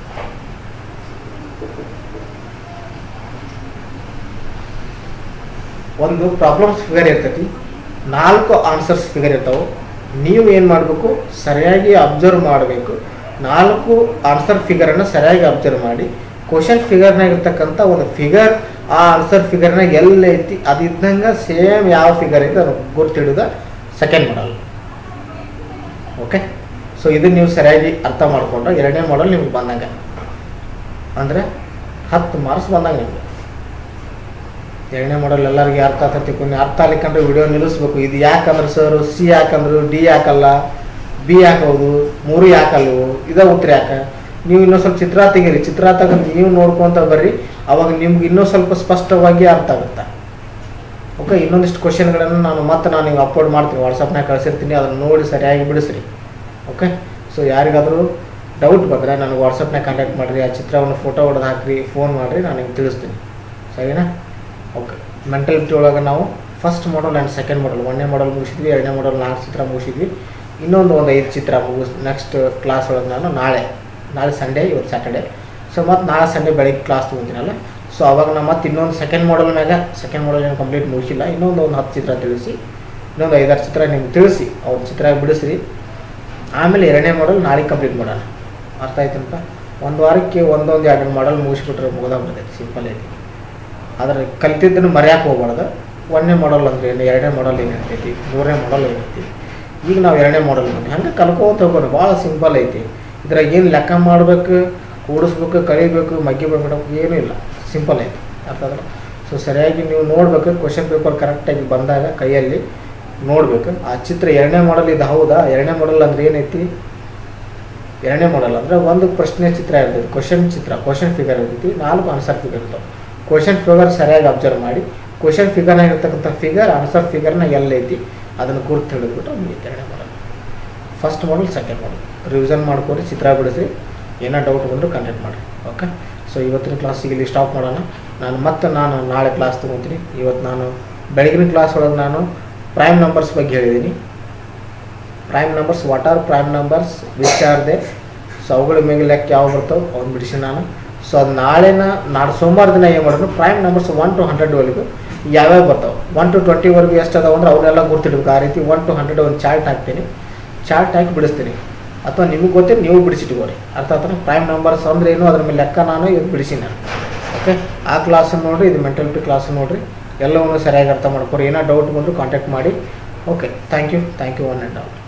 ಒಂದು ಪ್ರಾಬ್ಲಮ್ಸ್ ಫಿಗರ್ ಇರ್ತೈತಿ ನಾಲ್ಕು ಆನ್ಸರ್ಸ್ ಫಿಗರ್ ಇರ್ತಾವೆ ನೀವು ಏನು ಮಾಡಬೇಕು ಸರಿಯಾಗಿ ಅಬ್ಸರ್ವ್ ಮಾಡಬೇಕು ನಾಲ್ಕು ಆನ್ಸರ್ ಫಿಗರನ್ನು ಸರಿಯಾಗಿ ಅಬ್ಸರ್ವ್ ಮಾಡಿ ಕ್ವಶನ್ ಫಿಗರ್ನಾಗ ಇರ್ತಕ್ಕಂಥ ಒಂದು ಫಿಗರ್ ಆ ಆನ್ಸರ್ ಫಿಗರ್ನಾಗ ಎಲ್ಲ ಐತಿ ಅದು ಇದ್ದಂಗೆ ಸೇಮ್ ಯಾವ ಫಿಗರ್ ಐತೆ ಅದನ್ನು ಗುರ್ತಿಡಿದ ಸೆಕೆಂಡ್ ಮಾಡಲ್ ಓಕೆ ಸೊ ಇದನ್ನು ನೀವು ಸರಿಯಾಗಿ ಅರ್ಥ ಮಾಡಿಕೊಂಡ್ರೆ ಎರಡನೇ ಮಾಡಲ್ ನಿಮ್ಗೆ ಬಂದಂಗೆ ಅಂದರೆ ಹತ್ತು ಮಾರ್ಕ್ಸ್ ಬಂದಂಗೆ ನಿಮ್ಗೆ ಎರಡನೇ ಮಾಡಲ್ ಎಲ್ಲರಿಗೆ ಅರ್ಥ ಆಗ್ತೈತಿ కొన్ని ಅರ್ಥ ಆಗ್ಲಿಕ್ಕಂದ್ರೆ ವಿಡಿಯೋ ನಿಲ್ಲಿಸ್ಬೇಕು ಇದು ಯಾಕಂದ್ರೆ ಸರ್ ಸಿ ಯಾಕಂದ್ರು ಡಿ ಯಾಕಲ್ಲ ಬಿ ಯಾಕೌದು ಮೂರು ಯಾಕಲ್ವು ಇದ ಉತ್ತರ ಯಾಕ ನೀವು ಇನ್ನೂ ಸ್ವಲ್ಪ ಚಿತ್ರ ತೆಗೀರಿ ಚಿತ್ರ ತೆಗೆದು ನೀವು ನೋಡ್ಕೊಂತ ಬರ್ರಿ ಅವಾಗ ನಿಮ್ಗೆ ಇನ್ನೂ ಸ್ವಲ್ಪ ಸ್ಪಷ್ಟವಾಗಿ ಅರ್ಥ ಆಗುತ್ತೆ ಓಕೆ ಇನ್ನೊಂದಿಷ್ಟು ಕ್ವಶನ್ಗಳನ್ನು ನಾನು ಮತ್ತೆ ನಾನು ನಿಮ್ಗೆ ಅಪ್ಲೋಡ್ ಮಾಡ್ತೀನಿ ವಾಟ್ಸಪ್ನಾಗ ಕಳಿಸಿರ್ತೀನಿ ಅದನ್ನು ನೋಡಿ ಸರಿಯಾಗಿ ಬಿಡಿಸ್ರಿ ಓಕೆ ಸೊ ಯಾರಿಗಾದರೂ ಡೌಟ್ ಬಂದರೆ ನನಗೆ ವಾಟ್ಸಪ್ನಾಗ ಕಾಂಟ್ಯಾಕ್ಟ್ ಮಾಡಿರಿ ಆ ಚಿತ್ರವನ್ನು ಫೋಟೋ ಹೊಡೆದು ಹಾಕ್ರಿ ಫೋನ್ ಮಾಡಿರಿ ನಾನು ನಿಮ್ಗೆ ತಿಳಿಸ್ತೀನಿ ಸರಿನಾ ಓಕೆ ಮೆಂಟಾಲಿಟಿ ಒಳಗೆ ನಾವು first model and second model ಒಂದನೇ ಮಾಡಲ್ ಮುಗಿಸಿದ್ವಿ ಎರಡನೇ ಮಾಡಲ್ ನಾಲ್ಕು ಚಿತ್ರ ಮುಗಿಸಿದ್ವಿ ಇನ್ನೊಂದು ಒಂದು ಐದು ಚಿತ್ರ ಮುಗಿಸ್ ನೆಕ್ಸ್ಟ್ ಕ್ಲಾಸ್ ಒಳಗೆ ನಾನು ನಾಳೆ ನಾಳೆ ಸಂಡೇ ಇವತ್ತು ಸ್ಯಾಟರ್ಡೆ ಸೊ ಮತ್ತು ನಾಳೆ ಸಂಡೇ ಬೆಳಿಗ್ಗೆ ಕ್ಲಾಸ್ ತೊಗೊತೀನಲ್ಲ ಸೊ ಅವಾಗ ನಾನು ಮತ್ತೆ ಇನ್ನೊಂದು ಸೆಕೆಂಡ್ ಮಾಡಲ್ ಮ್ಯಾಗ ಸೆಕೆಂಡ್ ಮಾಡಲ್ ಏನು ಕಂಪ್ಲೀಟ್ ಮುಗಿಸಿಲ್ಲ ಇನ್ನೊಂದು ಒಂದು ಹತ್ತು ಚಿತ್ರ ತಿಳಿಸಿ ಇನ್ನೊಂದು ಐದಾರು ಚಿತ್ರ ನಿಮ್ಗೆ ತಿಳಿಸಿ ಅವ್ರ ಚಿತ್ರ ಬಿಡಿಸ್ರಿ ಆಮೇಲೆ ಎರಡನೇ ಮಾಡಲ್ ನಾಳೆ ಕಂಪ್ಲೀಟ್ ಮಾಡೋಣ ಅರ್ಥ ಆಯ್ತನಪ್ಪ ಒಂದು ವಾರಕ್ಕೆ ಒಂದೊಂದು ಎರಡು ಮಾಡಲ್ ಮುಗಿಸ್ಬಿಟ್ರೆ ಮುಗ್ದಾಗ ಬರ್ತೈತಿ ಸಿಂಪಲ್ ಐತಿ ಆದರೆ ಕಲ್ತಿದ್ದನ್ನು ಮರ್ಯಾಕೆ ಹೋಗ್ಬಾರ್ದು ಒಂದನೇ ಮಾಡಲ್ ಅಂದ್ರೆ ಏನು ಎರಡನೇ ಮಾಡಲ್ ಏನಿರ್ತೈತಿ ಮೂರನೇ ಮಾಡಲ್ ಏನೈತಿ ಈಗ ನಾವು ಎರಡನೇ ಮಾಡಲ್ ಬಂದ್ವಿ ಹಂಗೆ ಕಲ್ಕೋತ ಹೋಗೋಣ ಭಾಳ ಸಿಂಪಲ್ ಐತಿ ಇದ್ರಾಗ ಏನು ಲೆಕ್ಕ ಮಾಡಬೇಕು ಕೂಡಿಸ್ಬೇಕು ಕಳಿಬೇಕು ಮಗ್ಗಿಬೇಕು ಮೇಡಮ್ ಏನೂ ಇಲ್ಲ ಸಿಂಪಲ್ ಐತಿ ಅರ್ಥ ಆದ್ರೆ ಸೊ ಸರಿಯಾಗಿ ನೀವು ನೋಡಬೇಕು ಕ್ವಶನ್ ಪೇಪರ್ ಕರೆಕ್ಟಾಗಿ ಬಂದಾಗ ಕೈಯಲ್ಲಿ ನೋಡಬೇಕು ಆ ಚಿತ್ರ ಎರಡನೇ ಮಾಡಲ್ ಇದು ಹೌದಾ ಎರಡನೇ ಮಾಡಲ್ ಅಂದ್ರೆ ಏನೈತಿ ಎರಡನೇ ಮಾಡಲ್ ಅಂದ್ರೆ ಒಂದು ಪ್ರಶ್ನೆ ಚಿತ್ರ ಇರ್ತೈತಿ ಕ್ವಶನ್ ಚಿತ್ರ ಕ್ವಶನ್ ಫಿಗರ್ ಇರ್ತೈತಿ ನಾಲ್ಕು ಆನ್ಸರ್ ಫಿಗರ್ ಇರ್ತಾವೆ ಕ್ವಶನ್ ಫಿಗರ್ ಸರಿಯಾಗಿ ಅಬ್ಸರ್ವ್ ಮಾಡಿ ಕ್ವಶನ್ ಫಿಗರ್ನಾಗ ಇರ್ತಕ್ಕಂಥ ಫಿಗರ್ ಆನ್ಸರ್ ಫಿಗರ್ನ ಎಲ್ಲೈತಿ ಅದನ್ನು ಗುರ್ತು ಹಿಡಿದ್ಬಿಟ್ಟು ಮುಗಿತು ಎರಡನೇ model first model second model revision ಮಾಡ್ಕೊರಿ ಚಿತ್ರ ಬಿಡಿಸಿ ಏನೋ ಡೌಟ್ ಬಂದರೂ ಕಂಡಕ್ಟ್ ಮಾಡಿರಿ ಓಕೆ ಸೊ ಇವತ್ತಿನ ಕ್ಲಾಸಿಗೆ ಇಲ್ಲಿ ಸ್ಟಾಪ್ ಮಾಡೋಣ ನಾನು ಮತ್ತೆ ನಾನು ನಾಳೆ ಕ್ಲಾಸ್ ತೊಗೊತೀನಿ ಇವತ್ತು ನಾನು ಬೆಳಗಿನ ಕ್ಲಾಸ್ ಒಳಗೆ ನಾನು ಪ್ರೈಮ್ ನಂಬರ್ಸ್ ಬಗ್ಗೆ ಹೇಳಿದ್ದೀನಿ prime numbers what are prime numbers which are they so ಅವುಗಳ ಮೇಲೆ ಲೆಕ್ಕ ಯಾವ ಬರ್ತಾವೆ ಅವ್ನು ಬಿಡಿಸಿ ನಾನು ಸೊ ಅದು ನಾಳೆನ ನಾಡು ಸೋಮವಾರ ದಿನ ಏನು ಮಾಡೋದು ಪ್ರೈಮ್ ನಂಬರ್ಸ್ ಒನ್ ಟು ಹಂಡ್ರೆಡ್ವರೆಗೂ ಯಾವ್ಯಾವ ಬರ್ತಾವೆ ಒನ್ ಟು ಟ್ವೆಂಟಿವರೆಗೂ ಎಷ್ಟು ಅದಾವೆ ಅಂದ್ರೆ ಅವನ್ನೆಲ್ಲ ಗುರ್ತಿಡ್ಬೇಕು ಆ ರೀತಿ ಒನ್ ಟು ಹಂಡ್ರೆಡ್ ಒಂದು ಚಾರ್ಟ್ ಹಾಕ್ತೀನಿ ಚಾರ್ಟ್ ಹಾಕಿ ಬಿಡಿಸ್ತೀನಿ ಅಥವಾ ನಿಮಗೆ ಗೊತ್ತಿದ್ದು ನೀವು ಬಿಡಿಸಿಟ್ಕೋರಿ ಅರ್ಥ ಆಯ್ತಾ ಪ್ರೈಮ್ ನಂಬರ್ಸ್ ಅಂದ್ರೆ ಏನು ಅದ್ರ ಮೇಲೆ ಲೆಕ್ಕ ನಾನು ಇದು ಬಿಡಿಸಿ ನಾನು ಓಕೆ ಆ ಕ್ಲಾಸನ್ನು ನೋಡಿರಿ ಇದು ಮೆಂಟಲಿಟಿ ಕ್ಲಾಸ್ ನೋಡಿರಿ ಎಲ್ಲವನ್ನೂ ಸರಿಯಾಗಿ ಅರ್ಥ ಮಾಡ್ಕೊರಿ ಏನೋ ಡೌಟ್ ಬಂದರೂ ಕಾಂಟ್ಯಾಕ್ಟ್ ಮಾಡಿ okay thank you thank you one and all